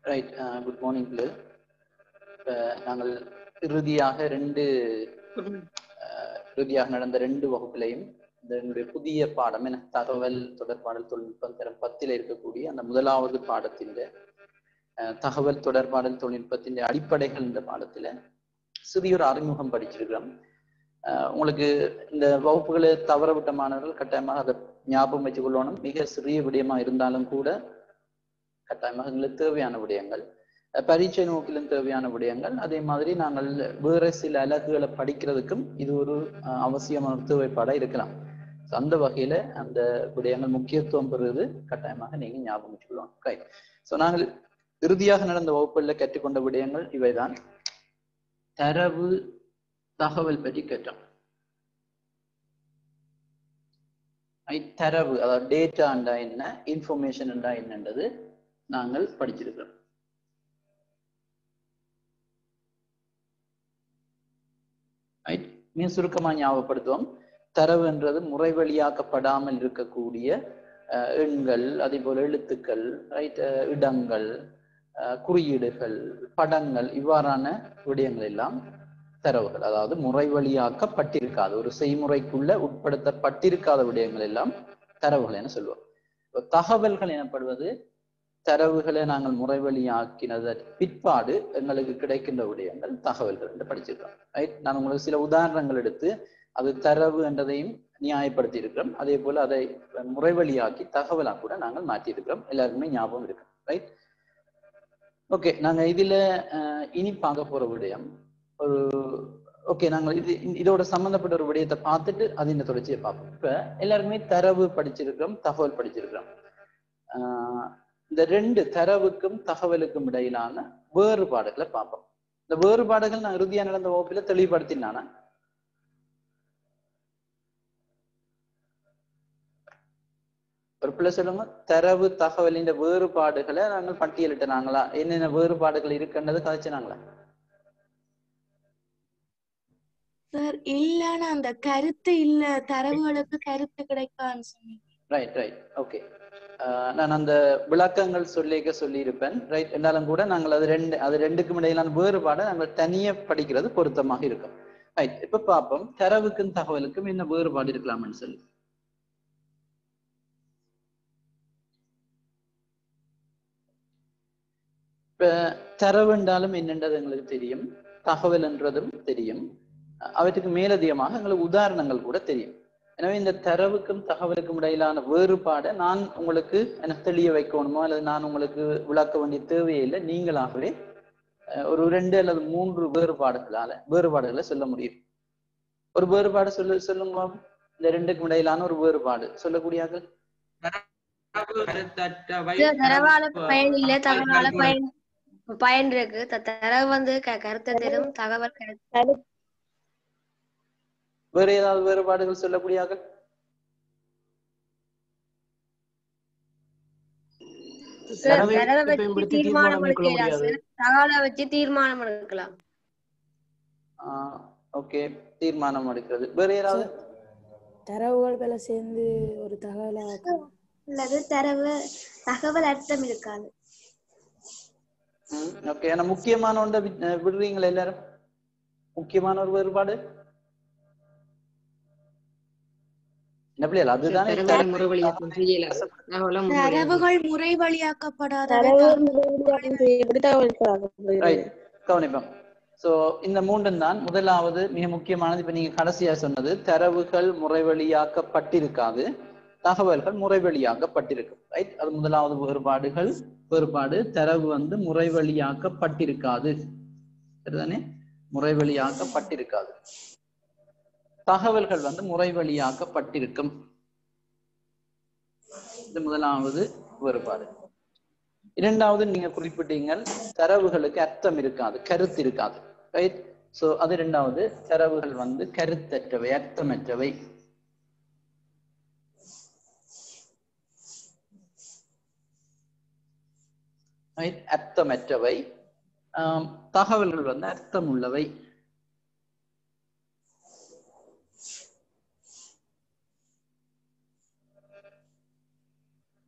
Right good morning பிள்ளை இப்போ நாங்கள் இறுதியாக ரெண்டு அஹ், இறுதியாக நடந்த ரெண்டு வகுப்பிலையும் இந்த எங்களுடைய புதிய பாடம் என தகவல் தொடர்பாடல் தொழில்நுட்பம் தரம் பத்தில் இருக்கக்கூடிய அந்த முதலாவது பாடத்தின் அஹ், தகவல் தொடர்பாடல் தொழில்நுட்பத்தின் அடிப்படைகள் இந்த பாடத்துல சிறிய ஒரு அறிமுகம் படிச்சிருக்கிறோம் அஹ், உங்களுக்கு இந்த வகுப்புகளை தவற விட்ட மாணவர்கள் கட்டாயமாக அதை ஞாபகம் வச்சுக் கொள்ளணும் மிக சிறிய விடயமா இருந்தாலும் கூட கட்டாயமாக எங்களுக்கு தேவையான விடயங்கள் அஹ் பரீட்சை நோக்கிலும் தேவையான விடயங்கள் அதே மாதிரி நாங்கள் வேற சில அலகுகளை படிக்கிறதுக்கும் இது ஒரு அஹ், அவசியமான ஒரு தேவைப்பாடா இருக்கலாம் So, அந்த வகையில அந்த விடயங்கள் முக்கியத்துவம் பெறுவது கட்டாயமாக நீங்க ஞாபகம் வச்சுக்கலாம் ரைட் ஸோ நாங்கள் இறுதியாக நடந்த வகுப்புகளில் கற்றுக்கொண்ட விடயங்கள் இவைதான் தரவு தகவல் பற்றி கேட்டோம் Right? தரவு அதாவது டேட்டா என்றா என்ன இன்ஃபர்மேஷன் என்றா என்னன்றது நாங்கள் படிச்சிருக்கிறோம் Right? மிக சுருக்கமா ஞாபகப்படுத்துவோம் தரவுன்றது முறை வழியாக்கப்படாமல் இருக்கக்கூடிய அஹ், எண்கள் அதே போல எழுத்துக்கள் ரைட் இடங்கள் அஹ், குறியீடுகள் படங்கள் இவ்வாறான விடயங்கள் எல்லாம் தரவுகள் அதாவது முறை வழியாக்கப்பட்டிருக்காது ஒரு செய்முறைக்குள்ள உட்படுத்தப்பட்டிருக்காத விடயங்கள் எல்லாம் தரவுகள் என சொல்லுவோம் இப்ப தகவல்கள் எனப்படுவது தரவுகளை நாங்கள் முறை வழியாக்கினத பிற்பாடு எங்களுக்கு கிடைக்கின்ற விடயங்கள் தகவல்கள் என்று படிச்சிருக்கோம் ரைட் நான் உங்களுக்கு சில உதாரணங்கள் எடுத்து அது தரவு என்றதையும் நியாயப்படுத்தி இருக்கிறோம் அதே போல அதை முறை வழியாக்கி தகவலாக கூட நாங்கள் மாற்றி இருக்கிறோம் எல்லாருக்குமே ஞாபகம் இருக்கு ரைட் ஓகே நாங்க இதுல அஹ், இனி பார்க்க போற விடயம் ஒரு ஓகே நாங்கள் இது இந்த- இதோட சம்பந்தப்பட்ட ஒரு விடயத்தை பார்த்துட்டு அது இந்த தொடர்ச்சியை பார்ப்போம் இப்ப எல்லாருக்குமே தரவு படிச்சிருக்கிறோம் தகவல் படிச்சிருக்கிறோம் ஆஹ் இந்த ரெண்டு தரவுக்கும் தகவலுக்கும் இடையிலான வேறுபாடுகளை பார்ப்போம் இந்த வேறுபாடுகள் நான் இறுதியா நடந்த வகுப்புல தெளிவுபடுத்தினானா ஒரு பிள்ளை சொல்லுங்க தரவு தகவலின் வேறுபாடுகளை நாங்கள் பட்டியலிட்டுனாங்களா என்னென்ன வேறுபாடுகள் இருக்குன்றது கதைச்சினாங்களா சார் இல்லன்னா அந்த கருத்து இல்ல தரவுகளுக்கு கருத்து கிடைக்கான்னு சொன்னீங்க ரைட் ரைட் ஓகே நான் அந்த விளக்கங்கள் சொல்லிக்க சொல்லியிருப்பேன் ரைட் இருந்தாலும் கூட நாங்கள் அது ரெண்டு அது ரெண்டுக்கும் இடையிலான வேறுபாடை நாங்கள் தனியே படிக்கிறது பொருத்தமாக இருக்கும் ரைட் இப்ப பார்ப்போம் தரவுக்கும் தகவலுக்கும் என்ன வேறுபாடு இருக்கலாம்னு சொல்லி இப்ப தரவு என்றாலும் என்னன்றது எங்களுக்கு தெரியும் தகவல் என்றதும் தெரியும் அவற்றுக்கு மேலதிகமாக எங்களுக்கு உதாரணங்கள் கூட தெரியும் எனவே இந்த தரவுக்கும் தகவலுக்கும் இடையிலான வேறுபாடை நான் உங்களுக்கு எனக்கு தெளிய வைக்கணுமோ அல்லது நான் உங்களுக்கு விளக்க வேண்டிய தேவையில்லை நீங்களாகவே அஹ், ஒரு ரெண்டு அல்லது மூன்று வேறுபாடுகளால வேறுபாடுகளை சொல்ல முடியும் ஒரு வேறுபாடு சொல்லு சொல்லுங்க பாப்போம். இந்த ரெண்டுக்கும் இடையிலான ஒரு வேறுபாடு சொல்லக்கூடியார்கள் தரவால பயன் இல்ல தகவலால பயன் பயன் இருக்கு த- தரவு வந்து க- கருத்தை தரும் தகவல் கருத்து வேற ஏதாவது வேறுபாடுகள் சொல்லக்கூடியார்கள் சார் தரவை தரவை வச்சு பயன்படுத்தி தீர்மானம் தீர்மானம் மேற்கொள்ள எடுக்கலாம் முடியாது. சார் தகவலை வச்சு தீர்மானம் எடுக்கலாம் ஓகே தீர்மானம் எடுக்கிறது வேற ஏதாவது தரவுகளை சேர்ந்து ஒரு தகவலா அல்லது தரவு தகவல் அர்த்தம் இருக்காது ஓகே ஆனா முக்கியமான ஒன்றை வி- அஹ் விடுறீங்களா எல்லாரும் முக்கியமான ஒரு வேறுபாடு என்ன பிள்ளைகள் அதுதானே தரவுகளை முறைவழியாக்கம் செய்யல தகவலை முறைவழியாக்கம் தரவுகள் முறை வழியாக்கப்படாத ரைட் கவனிப்போம் சோ இந்த மூன்றும் தான் முதலாவது மிக முக்கியமானது இப்ப நீங்க கடைசியா சொன்னது தரவுகள் முறைவழியாக்கப்பட்டிருக்காது தகவல்கள் முறைவழியாக்கப்பட்டிருக்கும் ரைட் அது முதலாவது வேறுபாடுகள் வேறுபாடு தரவு வந்து முறைவழியாக்கப்பட்டிருக்காது சரிதானே முறைவழியாக்கப்பட்டிருக்காது தகவல்கள் வந்து முறைவழியாக்கப்பட்டிருக்கும் இது முதலாவது வேறுபாடு இரண்டாவது நீங்க குறிப்பிட்டீங்கள் தரவுகளுக்கு அர்த்தம் இருக்காது கருத்து இருக்காது ரைட் சோ அது இரண்டாவது தரவுகள் வந்து கருத்தற்றவை அர்த்தமற்றவை ரைட் அர்த்தமற்றவை ஆம், தகவல்கள் வந்து அர்த்தம் உள்ளவை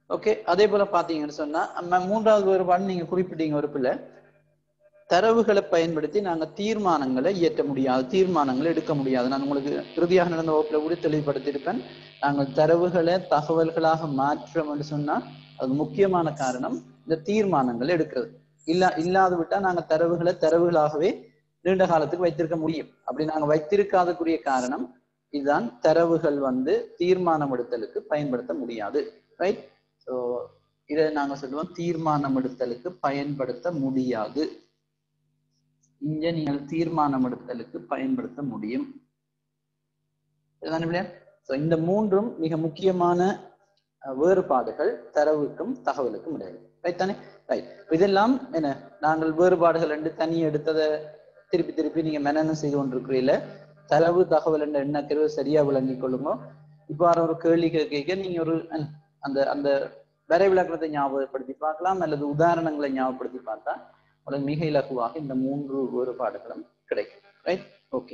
ஓகே அதே போல பாத்தீங்கன்னு சொன்னா நம்ம மூன்றாவது வேறுபாடு நீங்க குறிப்பிட்டீங்க ஒரு பிள்ளை தரவுகளை பயன்படுத்தி நாங்க தீர்மானங்களை இயற்ற முடியாது தீர்மானங்களை எடுக்க முடியாது நான் உங்களுக்கு இறுதியாக நடந்த வகுப்புல கூட தெளிவுபடுத்தியிருப்பேன் நாங்கள் தரவுகளை தகவல்களாக மாற்றோம்னு சொன்னா அது முக்கியமான காரணம் இந்த தீர்மானங்களை எடுக்கிறது இல்ல இல்லாது விட்டா நாங்க தரவுகளை தரவுகளாகவே நீண்ட காலத்துக்கு வைத்திருக்க முடியும் அப்படி நாங்க வைத்திருக்காதக்குரிய காரணம் இதுதான் தரவுகள் வந்து தீர்மானம் எடுத்தலுக்கு பயன்படுத்த முடியாது ரைட் ஸோ இதை நாங்க சொல்லுவோம் தீர்மானம் எடுத்தலுக்கு பயன்படுத்த முடியாது இங்க நீங்கள் தீர்மானம் எடுத்தலுக்கு பயன்படுத்த முடியும் இதுதானே இல்லையா ஸோ இந்த மூன்றும் மிக முக்கியமான அஹ், வேறுபாடுகள் தரவுக்கும் தகவலுக்கும் இடையே ரைட் தானே ரைட் இதெல்லாம் என்ன நாங்கள் வேறுபாடுகள் ரெண்டு தனி எடுத்ததை திருப்பி திருப்பி நீங்க மெனனம் செய்து கொண்டிருக்கிறீங்கள தரவு தகவல் என்ற எண்ணக்கருவை சரியா விளங்கிக் கொள்ளுங்க இவ்வாறு ஒரு கேள்வி கேட்க நீங்க ஒரு அஹ், அந்த அந்த வரை விளக்கத்தை ஞாபகப்படுத்தி பார்க்கலாம் அல்லது உதாரணங்களை ஞாபகப்படுத்தி பார்த்தா உங்களுக்கு மிக இலகுவாக இந்த மூன்று வேறுபாடுகளும் கிடைக்கும் ரைட் ஓகே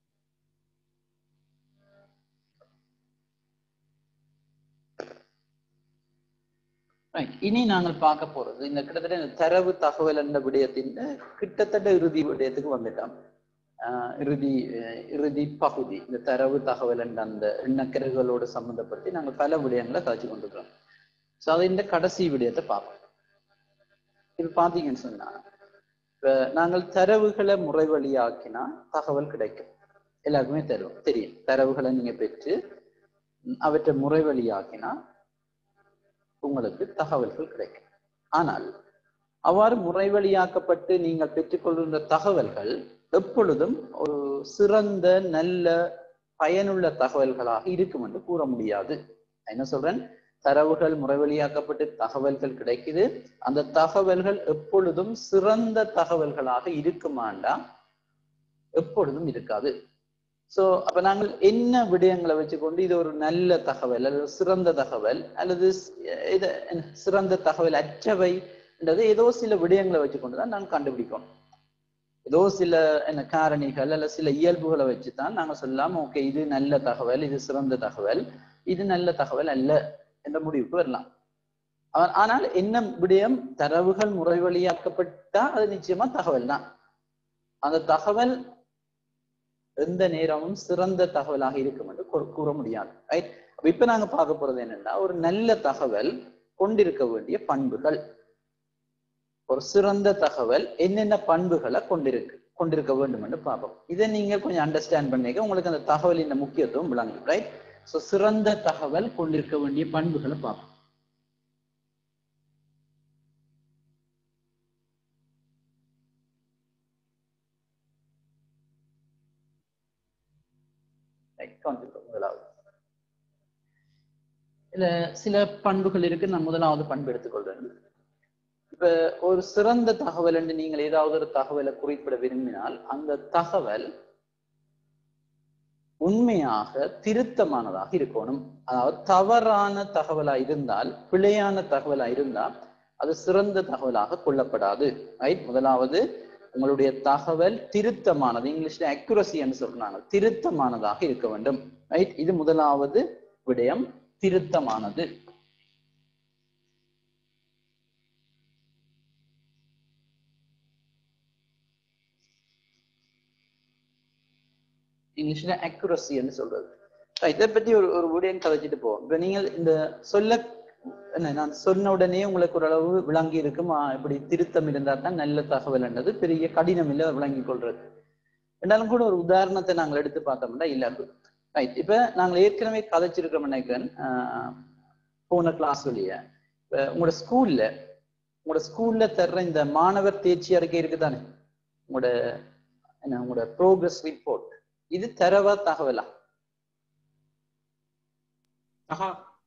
Right. இனி நாங்கள் பார்க்க போறது இந்த கிட்டத்தட்ட இந்த தரவு தகவல் என்ற விடயத்தின் கிட்டத்தட்ட இறுதி விடயத்துக்கு வந்துட்டோம் ஆஹ் இறுதி அஹ் இறுதி பகுதி இந்த தரவு தகவல் என்ற அந்த எண்ணக்கருகளோடு சம்பந்தப்படுத்தி நாங்கள் பல விடயங்களை காய்ச்சி கொண்டிருக்கிறோம் ஸோ அது இந்த கடைசி விடயத்தை பார்ப்போம் இது பார்த்தீங்கன்னு சொன்னா இப்ப நாங்கள் தரவுகளை முறை வழியாக்கினா தகவல் கிடைக்கும் எல்லாருக்குமே தரும் தெரியும் தரவுகளை நீங்க பெற்று ம், அவற்றை முறை வழியாக்கினா உங்களுக்கு தகவல்கள் கிடைக்கும் ஆனால் அவ்வாறு முறை வழியாக்கப்பட்டு நீங்கள் பெற்றுக்கொள்கின்ற தகவல்கள் எப்பொழுதும் ஒரு சிறந்த நல்ல பயனுள்ள தகவல்களாக இருக்கும் என்று கூற முடியாது நான் என்ன சொல்றேன் தரவுகள் முறைவழியாக்கப்பட்டு தகவல்கள் கிடைக்குது அந்த தகவல்கள் எப்பொழுதும் சிறந்த தகவல்களாக இருக்குமாண்டா எப்பொழுதும் இருக்காது சோ அப்ப நாங்கள் என்ன விடயங்களை வச்சுக்கொண்டு இது ஒரு நல்ல தகவல் அல்லது சிறந்த தகவல் அல்லது ஸ்- இது என்ன, சிறந்த தகவல் அற்றவை என்றது ஏதோ சில விடயங்களை வச்சுக்கொண்டு தான் நாங்கள் கண்டுபிடிக்கணும் ஏதோ சில என்ன காரணிகள் அல்ல சில இயல்புகளை வச்சுதான் நாங்க சொல்லலாம் ஓகே இது நல்ல தகவல் இது சிறந்த தகவல் இது நல்ல தகவல் அல்ல என்ற முடிவுக்கு வரலாம் ஆ- ஆனால் என்ன விடயம் தரவுகள் முறை வழியாக்கப்பட்டா அது நிச்சயமா தகவல் தான் அந்த தகவல் எந்த நேரமும் சிறந்த தகவலாக இருக்கும் என்று கூற- கூற முடியாது ரைட் இப்ப நாங்க பார்க்க போறது என்னன்னா ஒரு நல்ல தகவல் கொண்டிருக்க வேண்டிய பண்புகள் ஒரு சிறந்த தகவல் என்னென்ன பண்புகளை கொண்டிருக்கு கொண்டிருக்க வேண்டும் என்று பார்ப்போம் இதை நீங்க கொஞ்சம் அண்டர்ஸ்டாண்ட் பண்ணிக்க உங்களுக்கு அந்த தகவலின் முக்கியத்துவம் விளங்கும் ரைட் சோ சிறந்த தகவல் கொண்டிருக்க வேண்டிய பண்புகளை பார்ப்போம் Right, கவனித்துக்கோ, முதலாவது இதுல சில பண்புகள் இருக்கு நான் முதலாவது பண்பு எடுத்துக்கொள்றேன் இப்ப ஒரு சிறந்த தகவல் என்று நீங்கள் ஏதாவது ஒரு தகவலை குறிப்பிட விரும்பினால் அந்த தகவல் உண்மையாக திருத்தமானதாக இருக்கணும் அதாவது தவறான தகவலா இருந்தால் பிழையான தகவலா இருந்தால் அது சிறந்த தகவலாக கொள்ளப்படாது ரைட் முதலாவது உங்களுடைய தகவல் திருத்தமானது இங்கிலீஷ்ல அக்யூரசி என்று சொல்றாங்க திருத்தமானதாக இருக்க வேண்டும் ரைட் இது முதலாவது விடயம் திருத்தமானது இங்கிலீஷ்ல அக்யூரசி என்று சொல்றது Right, இதை பத்தி ஒரு ஒரு விடயம் கதைச்சிட்டு போவோம் இப்ப நீங்கள் இந்த சொல்ல என்ன நான் சொன்ன உடனே உங்களுக்கு ஓரளவு விளங்கி இருக்கும் ஆ, இப்படி திருத்தம் இருந்தா தான் நல்ல தகவல் என்றது பெரிய கடினம் இல்லை விளங்கி கொள்றது என்றாலும் கூட ஒரு உதாரணத்தை நாங்கள் எடுத்து பார்த்தோம்னா இல்லாது ரைட் இப்ப நாங்கள் ஏற்கனவே கதைச்சிருக்கிறோம் நினைக்கிறேன் ஆஹ், போன கிளாஸ் வழிய இப்ப உங்களோட ஸ்கூல்ல உங்களோட ஸ்கூல்ல தர்ற இந்த மாணவர் தேர்ச்சி அறிக்கை இருக்குதானே உங்களோட என்ன உங்களோட ப்ரோக்ரஸ் ரிப்போர்ட் இது தரவா தகவலா ஆஹா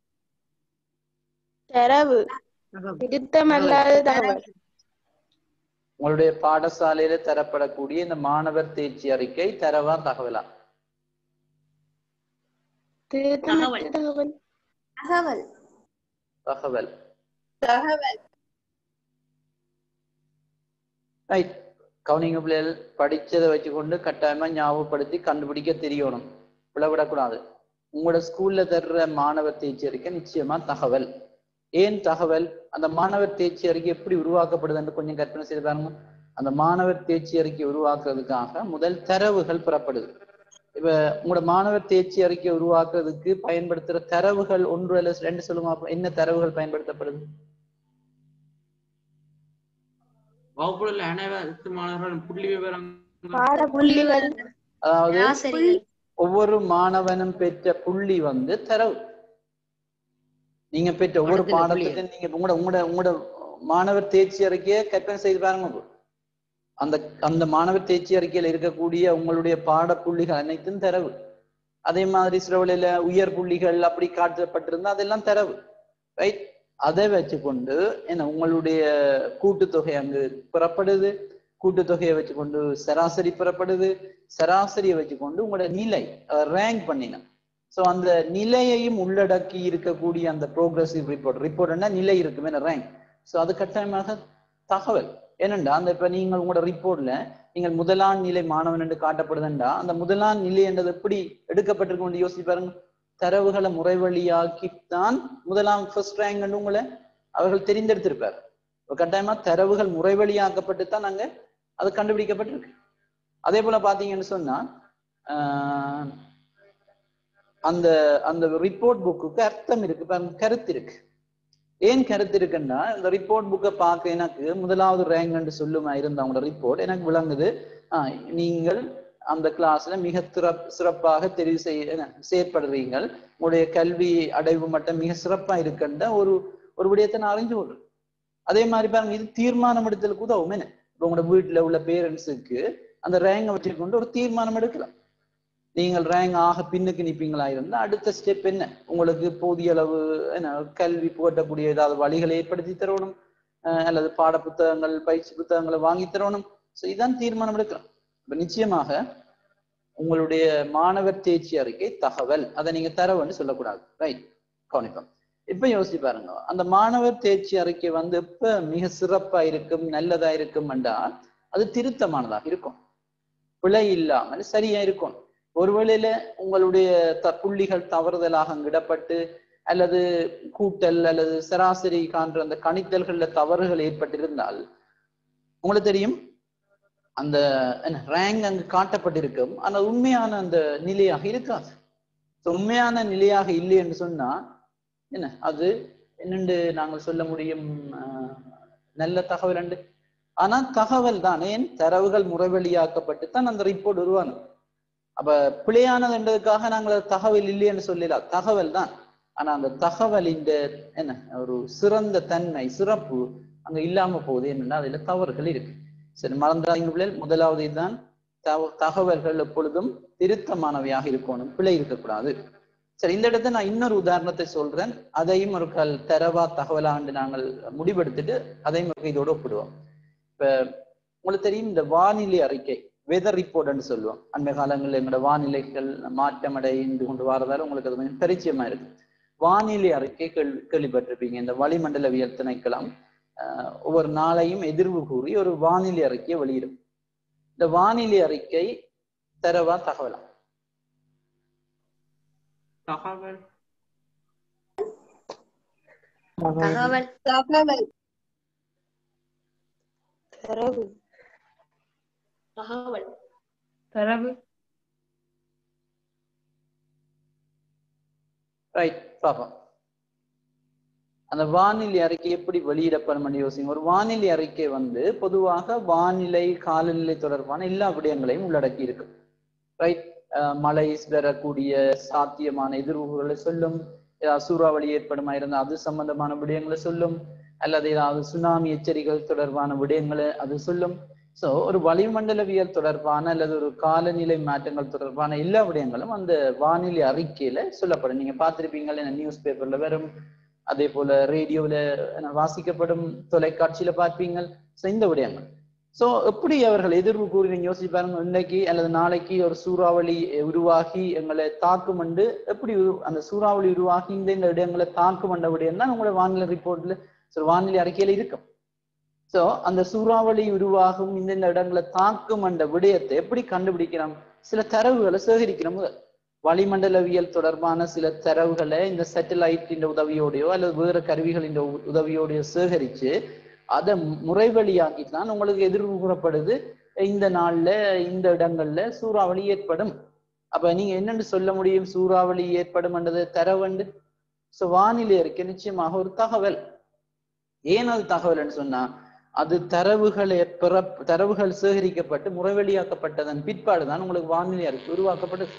தரவு ஆஹா. திருத்தமல்லாத தகவல் உங்களுடைய பாடசாலையில தரப்படக்கூடிய இந்த மாணவர் தேர்ச்சி அறிக்கை தரவா தகவலா திருத்தமற்ற தகவல் தகவல் தகவல் தகவல் ரைட் கவுனிங்க பிள்ளைகள் படிச்சதை வச்சுக்கொண்டு கட்டாயமா ஞாபகப்படுத்தி கண்டுபிடிக்க தெரியணும் விடக்கூடாது உங்களோட ஸ்கூல்ல தர்ற மாணவர் தேர்ச்சி அறிக்கை நிச்சயமா தகவல் ஏன் தகவல் அந்த மாணவர் தேர்ச்சி அறிக்கை எப்படி உருவாக்கப்படுதுன்னு கொஞ்சம் கற்பனை செய்து பாருங்க அந்த மாணவர் தேர்ச்சி அறிக்கை உருவாக்குறதுக்காக முதல் தரவுகள் பெறப்படுது இப்ப உங்களோட மாணவர் தேர்ச்சி அறிக்கை உருவாக்குறதுக்கு பயன்படுத்துற தரவுகள் ஒன்று அல்லது ரெண்டு சொல்லுங்க பார்ப்போம். என்ன தரவுகள் பயன்படுத்தப்படுது வகுப்புல உள்ள அனைத்து மாணவர்களும் புள்ளி விவரம் புள்ளிகள் அதாவது ஆசிரியர்கள் ஒவ்வொரு மாணவனும் பெற்ற புள்ளி வந்து தரவு நீங்க பெற்ற ஒவ்வொரு பாடத்துல புள்ளி. பாடத்துக்கும் நீங்க உங்களோட உங்களோட உங்களோட மாணவர் தேர்ச்சி அறிக்கையை கற்பனை செய்து பாருங்க இப்போ. அந்த அந்த மாணவர் தேர்ச்சி அறிக்கையில இருக்கக்கூடிய உங்களுடைய பாட புள்ளிகள் அனைத்தும் தரவு அதே மாதிரி சில வேளையில உயர் புள்ளிகள் அப்படி காட்டப்பட்டிருந்தா அதெல்லாம் தரவு ரைட் அதை வச்சுக்கொண்டு என்ன உங்களுடைய கூட்டுத்தொகை அங்கு பெறப்படுது கூட்டுத்தொகையை வச்சுக்கொண்டு சராசரி பெறப்படுது சராசரியை வச்சுக்கொண்டு உங்களோட நிலை ரேங்க் பண்ணின ஸோ அந்த நிலையையும் உள்ளடக்கி இருக்கக்கூடிய அந்த ப்ரோக்ரஸிவ் ரிப்போர்ட் ரிப்போர்ட்னா நிலை இருக்குமே ரேங்க் ஸோ அது கட்டாயமாக தகவல் ஏனண்டா அந்த இப்ப நீங்கள் உங்களோட ரிப்போர்ட்ல நீங்கள் முதலாம் நிலை மாணவன் என்று காட்டப்படுதுண்டா அந்த முதலாம் நிலை என்றது எப்படி எடுக்கப்பட்டிருக்கும் யோசிச்சு பாருங்க தரவுகளை முறை வழியாக்கித்தான் முதலாம் ஃபர்ஸ்ட் ரேங்க் உங்களை அவர்கள் தெரிந்தெடுத்திருப்பார் இப்ப கட்டாயமா தரவுகள் முறை வழியாக்கப்பட்டு தான் அங்க அது கண்டுபிடிக்கப்பட்டிருக்கு அதே போல பாத்தீங்கன்னு சொன்னா ஆஹ், அந்த அந்த ரிப்போர்ட் புக்குக்கு அர்த்தம் இருக்கு பாருங்க கருத்து இருக்கு ஏன் கருத்து இருக்குன்னா இந்த ரிப்போர்ட் புக்கை பார்க்க எனக்கு முதலாவது ரேங்க் சொல்லுமா இருந்த அவங்களோட ரிப்போர்ட் எனக்கு விளங்குது ஆஹ், நீங்கள் அந்த கிளாஸ்ல மிக சிறப் சிறப்பாக தெரிவு செய்ய என்ன, செயற்படுறீங்க உங்களுடைய கல்வி அடைவு மட்டம் மிக சிறப்பா இருக்கின்ற ஒரு ஒரு விடயத்தை நான் அறிஞ்சு கொள்றேன் அதே மாதிரி பாருங்க இது தீர்மானம் எடுத்தலுக்கு உதவும் என்ன இப்ப உங்களோட வீட்டுல உள்ள பேரண்ட்ஸுக்கு அந்த ரேங்கை வச்சுக்கொண்டு ஒரு தீர்மானம் எடுக்கலாம் நீங்கள் ரேங்க் ஆக பின்னுக்கு நிப்பீங்களா இருந்தா அடுத்த ஸ்டெப் என்ன உங்களுக்கு போதிய அளவு என்ன கல்வி புகட்டக்கூடிய ஏதாவது வழிகளை ஏற்படுத்தி தரணும் அஹ் அல்லது பாட புத்தகங்கள் பயிற்சி புத்தகங்களை வாங்கி தரணும் ஸோ இதான் தீர்மானம் எடுக்கலாம் இப்ப நிச்சயமாக உங்களுடைய மாணவர் தேர்ச்சி அறிக்கை தகவல் அதை நீங்க தரவுன்னு சொல்லக்கூடாது ரைட் கவனிப்போம் இப்ப யோசிச்சு பாருங்க அந்த மாணவர் தேர்ச்சி அறிக்கை வந்து எப்ப மிக சிறப்பா இருக்கும் நல்லதா இருக்கும் என்றால் அது திருத்தமானதாக இருக்கும் பிழை இல்லாமல் சரியா இருக்கும் ஒருவேளையில உங்களுடைய த புள்ளிகள் தவறுதலாக அங்கிடப்பட்டு அல்லது கூட்டல் அல்லது சராசரி காண்ற அந்த கணித்தல்கள்ல தவறுகள் ஏற்பட்டிருந்தால் உங்களுக்கு தெரியும் அந்த ரேங்க் அங்கு காட்டப்பட்டிருக்கும் ஆனால் உண்மையான அந்த நிலையாக இருக்காது So, உண்மையான நிலையாக இல்லை என்று சொன்னா என்ன அது என்னென்று நாங்கள் சொல்ல முடியும் ஆஹ், நல்ல தகவல் என்று ஆனா தகவல் தான் ஏன் தரவுகள் முறைவழியாக்கப்பட்டு தான் அந்த ரிப்போர்ட் உருவானது அப்ப பிழையானது என்றதுக்காக நாங்கள் அது தகவல் இல்லைன்னு சொல்லலாம் தகவல் தான் ஆனா அந்த தகவலின் என்ன ஒரு சிறந்த தன்மை சிறப்பு அங்க இல்லாம போகுது என்னன்னா அதுல தவறுகள் இருக்கு சரி மறந்துடாதீங்க பிள்ளைகள் முதலாவது இதுதான் தவ- தகவல்கள் எப்பொழுதும் திருத்தமானவையாக இருக்கணும் பிழை இருக்கக்கூடாது சரி இந்த இடத்துல நான் இன்னொரு உதாரணத்தை சொல்றேன் அதையும் ஒரு கல் தரவா தகவலாண்டு நாங்கள் முடிவெடுத்துட்டு அதையும் ஒரு இதோட ஒப்பிடுவோம் இப்ப உங்களுக்கு தெரியும் இந்த வானிலை அறிக்கை வெதர் ரிப்போர்ட்னு சொல்லுவோம் அண்மை காலங்களில் எங்களோட வானிலைகள் மாற்றம் அடைந்து கொண்டு வரதால உங்களுக்கு அது கொஞ்சம் பரிச்சயமா இருக்கு வானிலை அறிக்கை கேள்வி கேள்விப்பட்டிருப்பீங்க இந்த வளிமண்டலவியல் திணைக்களம் ஆஹ், ஒவ்வொரு நாளையும் எதிர்வு கூறி ஒரு வானிலை அறிக்கையை வெளியிடும் இந்த வானிலை அறிக்கை தரவா தகவலா தகவல் தகவல் தகவல் தரவு தகவல் தரவு ரைட் பாப்போம் அந்த வானிலை அறிக்கை எப்படி வெளியிடப்படும் யோசிங்க ஒரு வானிலை அறிக்கை வந்து பொதுவாக வானிலை காலநிலை தொடர்பான எல்லா விடயங்களையும் உள்ளடக்கி இருக்கும் ரைட் மழை பெறக்கூடிய சாத்தியமான எதிர்வுகளை சொல்லும் ஏதாவது சூறாவளி ஏற்படுமா இருந்தால் அது சம்பந்தமான விடயங்களை சொல்லும் அல்லது ஏதாவது சுனாமி எச்சரிக்கைகள் தொடர்பான விடயங்களை அது சொல்லும் சோ ஒரு வளிமண்டலவியல் தொடர்பான அல்லது ஒரு காலநிலை மாற்றங்கள் தொடர்பான எல்லா விடயங்களும் அந்த வானிலை அறிக்கையில சொல்லப்படும் நீங்க பார்த்திருப்பீங்க நியூஸ் பேப்பர்ல வரும் அதே போல ரேடியோல வாசிக்கப்படும் தொலைக்காட்சியில பார்ப்பீங்க சோ இந்த விடயங்கள் சோ எப்படி அவர்கள் எதிர்வு கூறி நீங்க யோசிச்சு பாருங்க இன்னைக்கு அல்லது நாளைக்கு ஒரு சூறாவளி உருவாகி எங்களை தாக்கும் என்று எப்படி உரு- அந்த சூறாவளி உருவாகி இந்த இந்த இடங்களை தாக்கும் என்ற விடயம் தான் உங்களோட வானிலை ரிப்போர்ட்ல so வானிலை அறிக்கையில இருக்கும் சோ அந்த சூறாவளி உருவாகும் இந்த இந்த இடங்களை தாக்கும் என்ற விடயத்தை எப்படி கண்டுபிடிக்கிறோம் சில தரவுகளை சேகரிக்கிறோம் முதல் வளிமண்டலவியல் தொடர்பான சில தரவுகளை இந்த சேட்டலைட்டின் உதவியோடையோ அல்லது வேறு கருவிகளின் உ- உதவியோடையோ சேகரிச்சு அதை முறைவழியாக்கி தான் உங்களுக்கு எதிர்கூறப்படுது இந்த நாள்ல இந்த இடங்கள்ல சூறாவளி ஏற்படும் அப்ப நீங்க என்னன்னு சொல்ல முடியும் சூறாவளி ஏற்படும் என்றது தரவண்டு சோ வானிலை அறிக்கை நிச்சயமாக ஒரு தகவல் ஏன் அது தகவல்னு சொன்னா அது தரவுகளை பிற தரவுகள் சேகரிக்கப்பட்டு முறைவழியாக்கப்பட்டதன் பிற்பாடு தான் உங்களுக்கு வானிலை அறிக்கை உருவாக்கப்பட்டது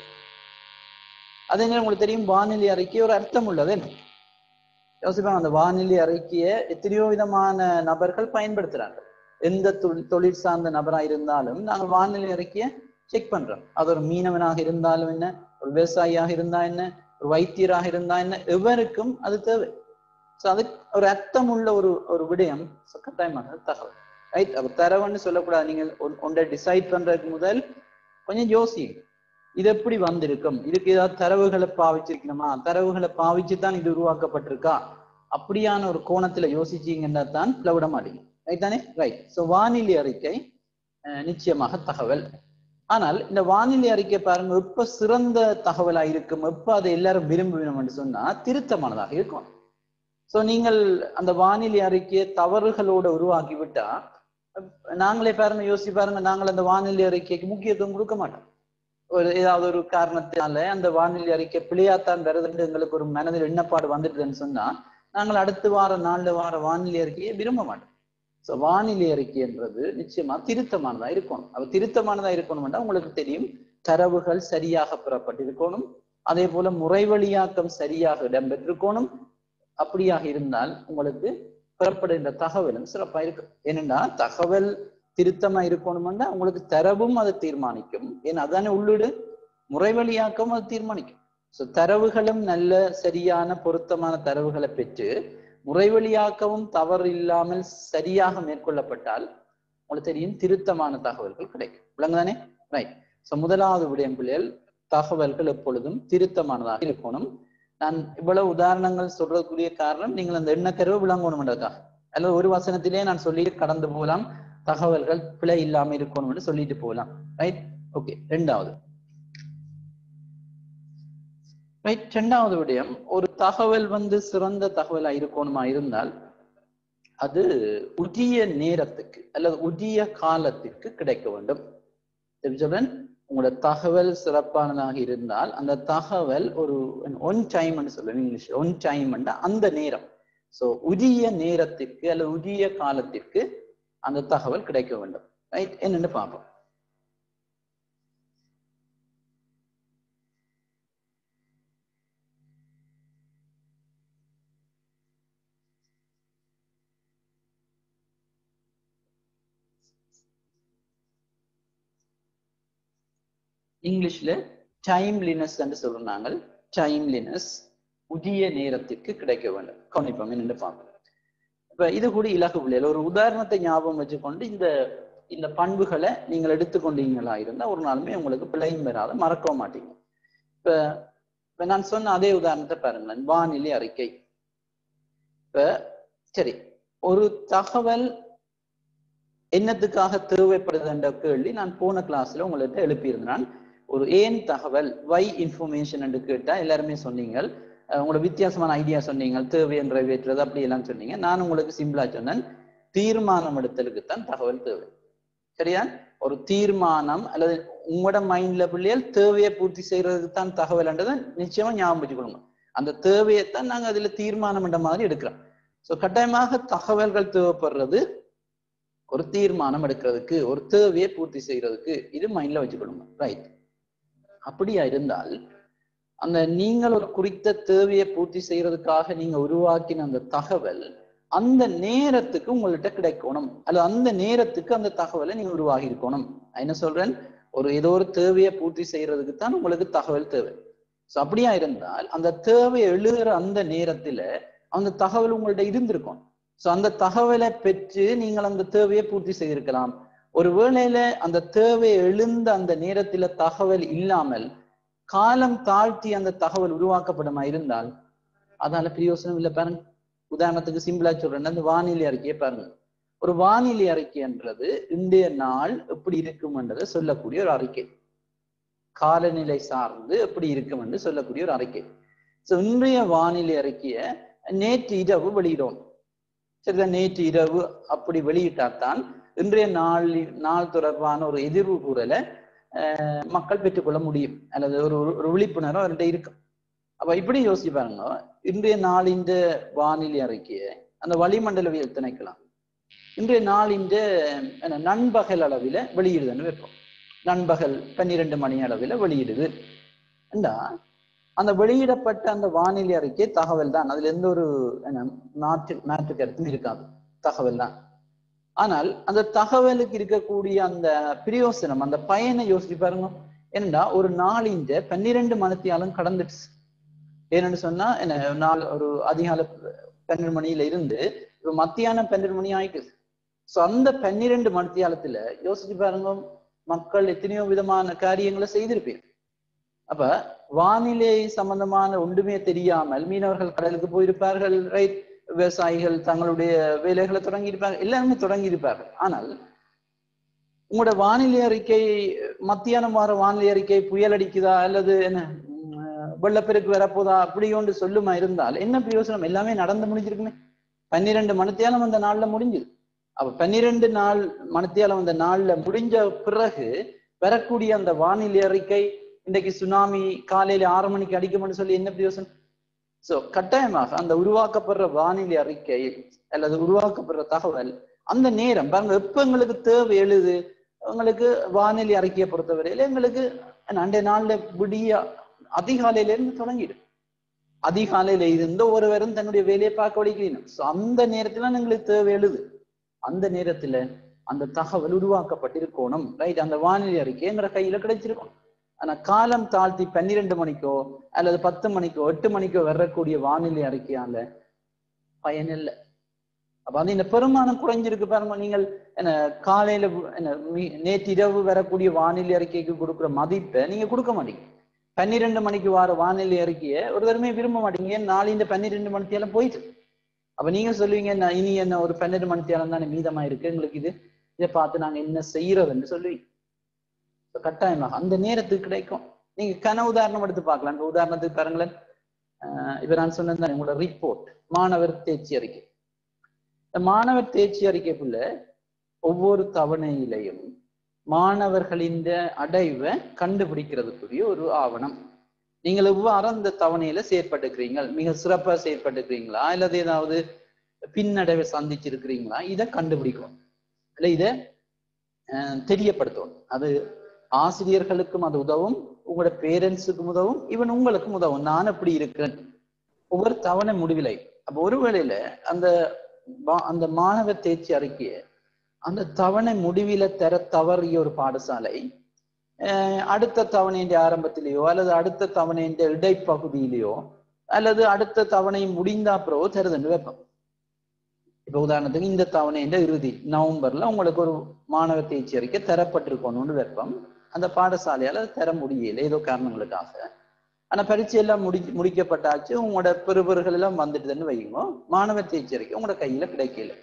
அதே நேரம் உங்களுக்கு தெரியும் வானிலை அறிக்கை ஒரு அர்த்தம் உள்ளது யோசிப்பாங்க அந்த வானிலை அறிக்கையை எத்தனையோ விதமான நபர்கள் பயன்படுத்துறாங்க எந்த தொழில் தொழில் சார்ந்த நபரா இருந்தாலும் நாங்கள் வானிலை அறிக்கையை செக் பண்றோம் அது ஒரு மீனவனாக இருந்தாலும் என்ன ஒரு விவசாயியாக இருந்தா என்ன ஒரு வைத்தியராக இருந்தா என்ன எவருக்கும் அது தேவை ஸோ அது ஒரு அர்த்தம் உள்ள ஒரு ஒரு விடயம் so கட்டாயமாக தகவல் ரைட் அப்ப தரவுன்னு சொல்லக்கூடாது நீங்கள் ஒன்- ஒன்றை டிசைட் பண்றதுக்கு முதல் கொஞ்சம் யோசிங்க இது எப்படி வந்திருக்கும் இதுக்கு ஏதாவது தரவுகளை பாவிச்சிருக்கணுமா தரவுகளை பாவிச்சு தான் இது உருவாக்கப்பட்டிருக்கா அப்படியான ஒரு கோணத்துல யோசிச்சீங்கன்னா தான் பிளவிட மாட்டீங்க ரைட் தானே ரைட் ஸோ வானிலை அறிக்கை அஹ், நிச்சயமாக தகவல் ஆனால் இந்த வானிலை அறிக்கை பாருங்க எப்ப சிறந்த தகவலா இருக்கும் எப்ப அதை எல்லாரும் விரும்புவினோம் என்று சொன்னா திருத்தமானதாக இருக்கும் சோ நீங்கள் அந்த வானிலை அறிக்கையை தவறுகளோட உருவாக்கி விட்டா அஹ், நாங்களே பாருங்க யோசிச்சு பாருங்க நாங்கள் அந்த வானிலை அறிக்கைக்கு முக்கியத்துவம் கொடுக்க மாட்டோம் ஒரு ஏதாவது ஒரு காரணத்தினால அந்த வானிலை அறிக்கை பிழையாத்தான் வருதுன்னு எங்களுக்கு ஒரு மனதில் எண்ணப்பாடு வந்துட்டுதுன்னு சொன்னா நாங்கள் அடுத்து வார நாள்ல வார வானிலை அறிக்கையை விரும்ப மாட்டோம் ஸோ வானிலை அறிக்கைன்றது நிச்சயமா திருத்தமானதா இருக்கணும் அது திருத்தமானதா இருக்கணும்னா உங்களுக்கு தெரியும் தரவுகள் சரியாக பெறப்பட்டிருக்கணும் அதே போல முறைவழியாக்கம் சரியாக இடம்பெற்றிருக்கணும் அப்படியாக இருந்தால் உங்களுக்கு பெறப்படுகின்ற தகவலும் சிறப்பா இருக்கும் ஏனென்றா தகவல் திருத்தமா இருக்கணும்னா உங்களுக்கு தரவும் அதை தீர்மானிக்கும் ஏன்னா அதானே உள்ளீடு முறைவழியாக்கம் அது தீர்மானிக்கும் ஸோ தரவுகளும் நல்ல சரியான பொருத்தமான தரவுகளை பெற்று முறைவழியாக்கவும் தவறு இல்லாமல் சரியாக மேற்கொள்ளப்பட்டால் உங்களுக்கு தெரியும் திருத்தமான தகவல்கள் கிடைக்கும் விளங்குதானே ரைட் ஸோ முதலாவது விடயம் பிள்ளைகள் தகவல்கள் எப்பொழுதும் திருத்தமானதாக இருக்கணும் நான் இவ்வளவு உதாரணங்கள் சொல்றதுக்குரிய காரணம் நீங்கள் அந்த எண்ணக்கருவை விளங்கணும்ன்றதா அல்லது ஒரு வசனத்திலே நான் சொல்லி கடந்து போகலாம் தகவல்கள் பிழை இல்லாம இருக்கணும்னு சொல்லிட்டு போகலாம் ரைட் ஓகே ரெண்டாவது ரைட் ரெண்டாவது விடயம் ஒரு தகவல் வந்து சிறந்த தகவலா இருக்கணுமா இருந்தால் அது உரிய நேரத்துக்கு அல்லது உரிய காலத்திற்கு கிடைக்க வேண்டும் எப்படி சொல்றேன் உங்களோட தகவல் சிறப்பானதாக இருந்தால் அந்த தகவல் ஒரு ஒன் டைம் சொல்லுவேன் இங்கிலீஷ் ஒன் டைம் அந்த நேரம் சோ உரிய நேரத்திற்கு அல்லது உரிய காலத்திற்கு அந்த தகவல் கிடைக்க வேண்டும் ரைட் என்னன்னு பார்ப்போம் இங்கிலீஷ்ல டைம்லினஸ் என்று சொல்றாங்க டைம்லினஸ் உரிய நேரத்திற்கு கிடைக்க வேண்டும் கவனிப்போம் என்னென்னு பார்ப்போம் இப்ப இது கூட இலகு பிள்ளைகள் ஒரு உதாரணத்தை ஞாபகம் வச்சுக்கொண்டு இந்த இந்த பண்புகளை நீங்கள் எடுத்துக்கொண்டீங்களா இருந்தா ஒரு நாளுமே உங்களுக்கு பிழையும் வராத மறக்கவும் மாட்டீங்க இப்ப இப்ப நான் சொன்ன அதே உதாரணத்தை பாருங்களேன் வானிலை அறிக்கை இப்ப சரி ஒரு தகவல் என்னத்துக்காக தேவைப்படுது என்ற கேள்வி நான் போன கிளாஸ்ல உங்கள்கிட்ட எழுப்பியிருந்தேன் ஒரு ஏன் தகவல் வை இன்ஃபர்மேஷன் என்று கேட்டா எல்லாருமே சொன்னீங்க அஹ் உங்களோட வித்தியாசமான ஐடியா சொன்னீங்க தேவை நிறைவேற்றுறது அப்படி எல்லாம் சொன்னீங்க நான் உங்களுக்கு சிம்பிளா சொன்னேன் தீர்மானம் எடுத்தலுக்கு தான் தகவல் தேவை சரியா ஒரு தீர்மானம் அல்லது உங்களோட மைண்ட்ல பிள்ளைகள் தேவையை பூர்த்தி செய்யறதுக்கு தான் தகவல்ன்றதை நிச்சயமா ஞாபகம் வச்சுக்கொள்ளுங்க அந்த தேவையைத்தான் நாங்க அதுல தீர்மானம் என்ற மாதிரி எடுக்கிறோம் சோ கட்டாயமாக தகவல்கள் தேவைப்படுறது ஒரு தீர்மானம் எடுக்கிறதுக்கு ஒரு தேவையை பூர்த்தி செய்யறதுக்கு இது மைண்ட்ல வச்சுக்கொள்ளுங்க ரைட் அப்படியா இருந்தால் அந்த நீங்கள் ஒரு குறித்த தேவையை பூர்த்தி செய்யறதுக்காக நீங்க உருவாக்கின அந்த தகவல் அந்த நேரத்துக்கு உங்கள்கிட்ட கிடைக்கணும் அல்லது அந்த நேரத்துக்கு அந்த தகவலை நீங்க உருவாகி இருக்கணும் நான் என்ன சொல்றேன் ஒரு ஏதோ ஒரு தேவையை பூர்த்தி செய்யறதுக்கு தான் உங்களுக்கு தகவல் தேவை சோ அப்படியா இருந்தால் அந்த தேவை எழுதுற அந்த நேரத்துல அந்த தகவல் உங்கள்ட்ட இருந்திருக்கும் சோ அந்த தகவலை பெற்று நீங்கள் அந்த தேவையை பூர்த்தி செய்திருக்கலாம் ஒரு வேளையில அந்த தேவை எழுந்த அந்த நேரத்துல தகவல் இல்லாமல் காலம் தாழ்த்தி அந்த தகவல் உருவாக்கப்படுமா இருந்தால் அதால பிரயோசனம் இல்லை பாருங்க உதாரணத்துக்கு சிம்பிளா சொல்றேன் அந்த வானிலை அறிக்கையை பாருங்க ஒரு வானிலை அறிக்கைன்றது இன்றைய நாள் எப்படி இருக்கும்ன்றதை சொல்லக்கூடிய ஒரு அறிக்கை காலநிலை சார்ந்து எப்படி இருக்கும் என்று சொல்லக்கூடிய ஒரு அறிக்கை ஸோ இன்றைய வானிலை அறிக்கையை நேற்று இரவு வெளியிடணும் சரிதான் நேற்று இரவு அப்படி வெளியிட்டால்தான் இன்றைய நாள் நாள் தொடர்பான ஒரு எதிர்வு கூறலை அஹ், மக்கள் பெற்றுக்கொள்ள முடியும் அல்லது ஒரு ஒரு விழிப்புணர்வு அவர்கிட்ட இருக்கும் அப்ப இப்படி யோசிச்சு பாருங்க இன்றைய நாளின் வானிலை அறிக்கையை அந்த வளிமண்டலவியல் திணைக்கலாம் இன்றைய நாளின் என்ன நண்பகல் அளவில் வெளியிடுதுன்னு வைப்போம் நண்பகல் பன்னிரெண்டு மணி அளவில் வெளியிடுது ஏண்டா அந்த வெளியிடப்பட்ட அந்த வானிலை அறிக்கை தகவல் தான் அதுல எந்த ஒரு என்ன மாற்று மாற்று கருத்தும் இருக்காது தகவல் தான் ஆனால் அந்த தகவலுக்கு இருக்கக்கூடிய அந்த பிரயோசனம் அந்த பயனை யோசிச்சு பாருங்க என்னடா ஒரு நாளின் பன்னிரெண்டு மணித்தியாலும் கடந்துடுச்சு ஏன்னு சொன்னா என்ன நாள் ஒரு அதிகாலை பன்னெண்டு மணியில இருந்து ஒரு மத்தியானம் பன்னெண்டு மணி ஆயிக்குது சோ அந்த பன்னிரெண்டு மணித்தியாலத்துல யோசிச்சு பாருங்க மக்கள் எத்தனையோ விதமான காரியங்களை செய்திருப்பீங்க அப்ப வானிலை சம்பந்தமான ஒன்றுமே தெரியாமல் மீனவர்கள் கடலுக்கு போயிருப்பார்கள் ரைட் விவசாயிகள் தங்களுடைய வேலைகளை தொடங்கி இருப்பார்கள் எல்லாருமே தொடங்கி இருப்பார்கள் ஆனால் உங்களோட வானிலை அறிக்கை மத்தியானம் வர வானிலை அறிக்கை புயல் அடிக்குதா அல்லது என்ன உம், வெள்ளப்பெருக்கு வரப்போதா அப்படி ஒன்று சொல்லுமா இருந்தால் என்ன பிரயோசனம் எல்லாமே நடந்து முடிஞ்சிருக்குமே பன்னிரெண்டு மணித்தியாலம் அந்த நாள்ல முடிஞ்சுது அப்ப பன்னிரெண்டு நாள் மணித்தியாலம் அந்த நாள்ல முடிஞ்ச பிறகு வரக்கூடிய அந்த வானிலை அறிக்கை இன்றைக்கு சுனாமி காலையில ஆறு மணிக்கு அடிக்கும்னு சொல்லி என்ன பிரயோசனம் சோ கட்டாயமாக அந்த உருவாக்கப்படுற வானிலை அறிக்கை அல்லது உருவாக்கப்படுற தகவல் அந்த நேரம் பாருங்க எப்ப எங்களுக்கு தேவை எழுது உங்களுக்கு வானிலை அறிக்கையை பொறுத்தவரையில எங்களுக்கு அன்றைய நாள்ல விடிய அதிகாலையில இருந்து தொடங்கிடும் அதிகாலையில இருந்து ஒருவரும் தன்னுடைய வேலையை பார்க்க வலிக்கணும் சோ அந்த நேரத்துல எங்களுக்கு தேவை எழுது அந்த நேரத்துல அந்த தகவல் உருவாக்கப்பட்டிருக்கணும் ரைட் அந்த வானிலை அறிக்கை எங்கிற கையில கிடைச்சிருக்கும் ஆனா காலம் தாழ்த்தி பன்னிரெண்டு மணிக்கோ அல்லது பத்து மணிக்கோ எட்டு மணிக்கோ வரக்கூடிய வானிலை அறிக்கையால பயன் இல்லை அப்ப அது இந்த பெருமானம் குறைஞ்சிருக்கு பாருங்க நீங்கள் என்ன காலையில என்ன மீ- நேற்று இரவு வரக்கூடிய வானிலை அறிக்கைக்கு கொடுக்குற மதிப்பை நீங்க கொடுக்க மாட்டீங்க பன்னிரெண்டு மணிக்கு வர வானிலை அறிக்கையை ஒரு தடவை விரும்ப மாட்டீங்க ஏன் நாளை இந்த பன்னிரெண்டு மணித்தியாலம் போயிட்டு அப்ப நீங்க சொல்லுவீங்க "நான் இனி என்ன ஒரு பன்னெண்டு மணித்தியாலம் தானே மீதமா இருக்கு எங்களுக்கு இது இதை பார்த்து நாங்க என்ன செய்யறதுன்னு சொல்லுவீங்க இப்ப கட்டாயமாக அந்த நேரத்துக்கு கிடைக்கும் நீங்க கன உதாரணம் எடுத்து பார்க்கலாம் இப்ப உதாரணத்துக்கு பாருங்களேன் ஆஹ் இப்ப நான் சொன்னது உங்களோட ரிப்போர்ட் மாணவர் தேர்ச்சி அறிக்கை இந்த மாணவர் தேர்ச்சி அறிக்கைக்குள்ள ஒவ்வொரு தவணையிலையும் மாணவர்களின் அடைவை கண்டுபிடிக்கிறதுக்குரிய ஒரு ஆவணம் நீங்கள் எவ்வாறு அந்த தவணையில செயற்பட்டுக்கிறீங்க மிக சிறப்பா செயற்பட்டுக்கிறீங்களா அல்லது ஏதாவது பின்னடைவை சந்திச்சிருக்கிறீங்களா இதை கண்டுபிடிக்கணும் இல்ல இதை அஹ், தெரியப்படுத்தணும் அது ஆசிரியர்களுக்கும் அது உதவும் உங்களோட பேரண்ட்ஸுக்கும் உதவும் ஈவன் உங்களுக்கும் உதவும் நான் எப்படி இருக்கிறேன் ஒவ்வொரு தவணை முடிவிலை அப்ப ஒருவேளையில அந்த வா- அந்த மாணவர் தேர்ச்சி அறிக்கையை அந்த தவணை முடிவில தர தவறிய ஒரு பாடசாலை அஹ், அடுத்த தவணையின் ஆரம்பத்திலேயோ அல்லது அடுத்த தவணையின் இடைப்பகுதியிலேயோ அல்லது அடுத்த தவணை முடிந்த அப்புறம் தருதுன்னு வைப்போம் இப்ப உதாரணத்துக்கு இந்த தவணையின் இறுதி நவம்பர்ல உங்களுக்கு ஒரு மாணவர் தேர்ச்சி அறிக்கை தரப்பட்டிருக்கணும்னு வைப்போம் அந்த பாடசாலையால அது தர முடியல ஏதோ காரணங்களுக்காக ஆனா பரீட்சை எல்லாம் முடி முடிக்கப்பட்டாச்சு உங்களோட பெறுபர்கள் எல்லாம் வந்துட்டுதுன்னு வைங்க மாணவர் தேர்ச்சி அறிக்கை உங்களோட கையில கிடைக்கல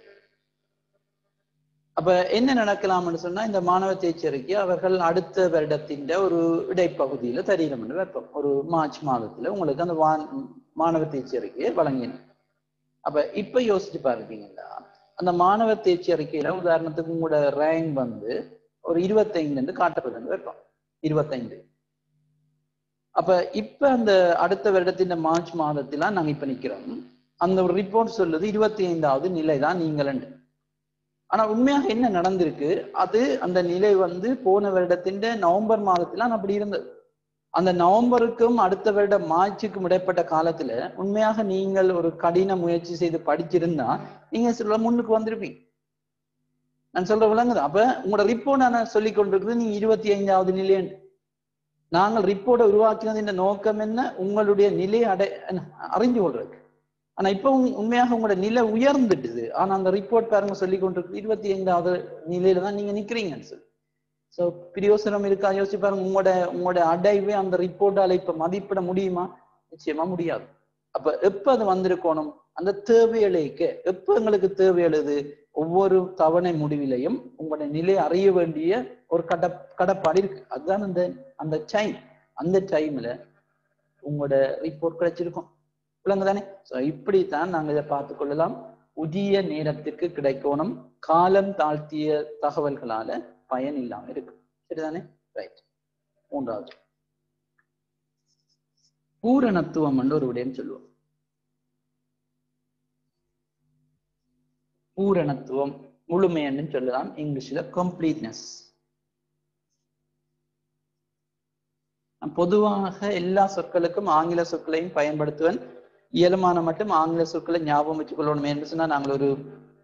அப்ப என்ன நடக்கலாம்னு சொன்னா இந்த மாணவர் தேர்ச்சி அறிக்கை அவர்கள் அடுத்த வருடத்தின் ஒரு இடைப்பகுதியில தரீரம்னு வைப்போம் ஒரு மார்ச் மாதத்துல உங்களுக்கு அந்த வா மாணவர் தேர்ச்சி அறிக்கையை வழங்கினோம் அப்ப இப்ப யோசிச்சு பாருக்கீங்களா அந்த மாணவர் தேர்ச்சி அறிக்கையில உதாரணத்துக்கு உங்களோட ரேங்க் வந்து ஒரு இருபத்தைந்து காட்டப்படுதுன்னு வைப்போம் இருபத்தைந்து அப்ப இப்ப அந்த அடுத்த வருடத்தின் மார்ச் மாதத்தில நாங்க இப்ப நிக்கிறோம் அந்த ஒரு ரிப்போர்ட் சொல்லுது இருபத்தி ஐந்தாவது நிலை தான் நீங்களண்டு ஆனா உண்மையாக என்ன நடந்திருக்கு அது அந்த நிலை வந்து போன வருடத்தின் நவம்பர் மாதத்துல அப்படி இருந்தது அந்த நவம்பருக்கும் அடுத்த வருட மார்ச்சுக்கும் இடைப்பட்ட காலத்துல உண்மையாக நீங்கள் ஒரு கடின முயற்சி செய்து படிச்சிருந்தா நீங்க சொல்ல முன்னுக்கு வந்திருப்பீங்க நான் சொல்ற விளங்குது அப்ப உங்களோட ரிப்போர்ட் நான் சொல்லி கொண்டிருக்கிறது நீங்க இருபத்தி ஐந்தாவது நிலையண்டு நாங்கள் ரிப்போர்ட்டை உருவாக்கினது இந்த நோக்கம் என்ன உங்களுடைய நிலையை அடை அறிஞ்சு கொள்றதுக்கு ஆனா இப்ப உண்- உண்மையாக உங்களோட நிலை உயர்ந்துட்டுது ஆனா அந்த ரிப்போர்ட் பாருங்க சொல்லி கொண்டிருக்கு இருபத்தி ஐந்தாவது நிலையில தான் நீங்க நிக்கிறீங்கன்னு சொல்லி சோ பிரயோசனம் இருக்கா யோசிச்சு பாருங்க உங்களோட உங்களோட அடைவை அந்த ரிப்போர்ட்டால இப்ப மதிப்பிட முடியுமா நிச்சயமா முடியாது அப்ப எப்ப அது வந்திருக்கணும் அந்த தேவைகளுக்கு எப்ப எங்களுக்கு தேவை எழுது ஒவ்வொரு தவணை முடிவிலையும் உங்களுடைய நிலை அறிய வேண்டிய ஒரு கட கடப்பாடு இருக்கு அதுதான் அந்த அந்த டைம் அந்த டைம்ல உங்களோட ரிப்போர்ட் கிடைச்சிருக்கும் விளங்கு தானே ஸோ இப்படித்தான் நாங்க இதை பார்த்து கொள்ளலாம் உரிய நேரத்துக்கு கிடைக்கணும் காலம் தாழ்த்திய தகவல்களால பயன் இல்லாம இருக்கு சரிதானே ரைட் மூன்றாவது பூரணத்துவம் என்று ஒரு விடயம் சொல்லுவோம் பூரணத்துவம் முழுமைன்னு சொல்லலாம் இங்கிலீஷ்ல கம்ப்ளீட்னஸ் பொதுவாக எல்லா சொற்களுக்கும் ஆங்கில சொற்களையும் பயன்படுத்துவன் இயலுமான மட்டும் ஆங்கில சொற்களை ஞாபகம் வச்சுக்கொள்ளணும் என்று சொன்னா நாங்கள் ஒரு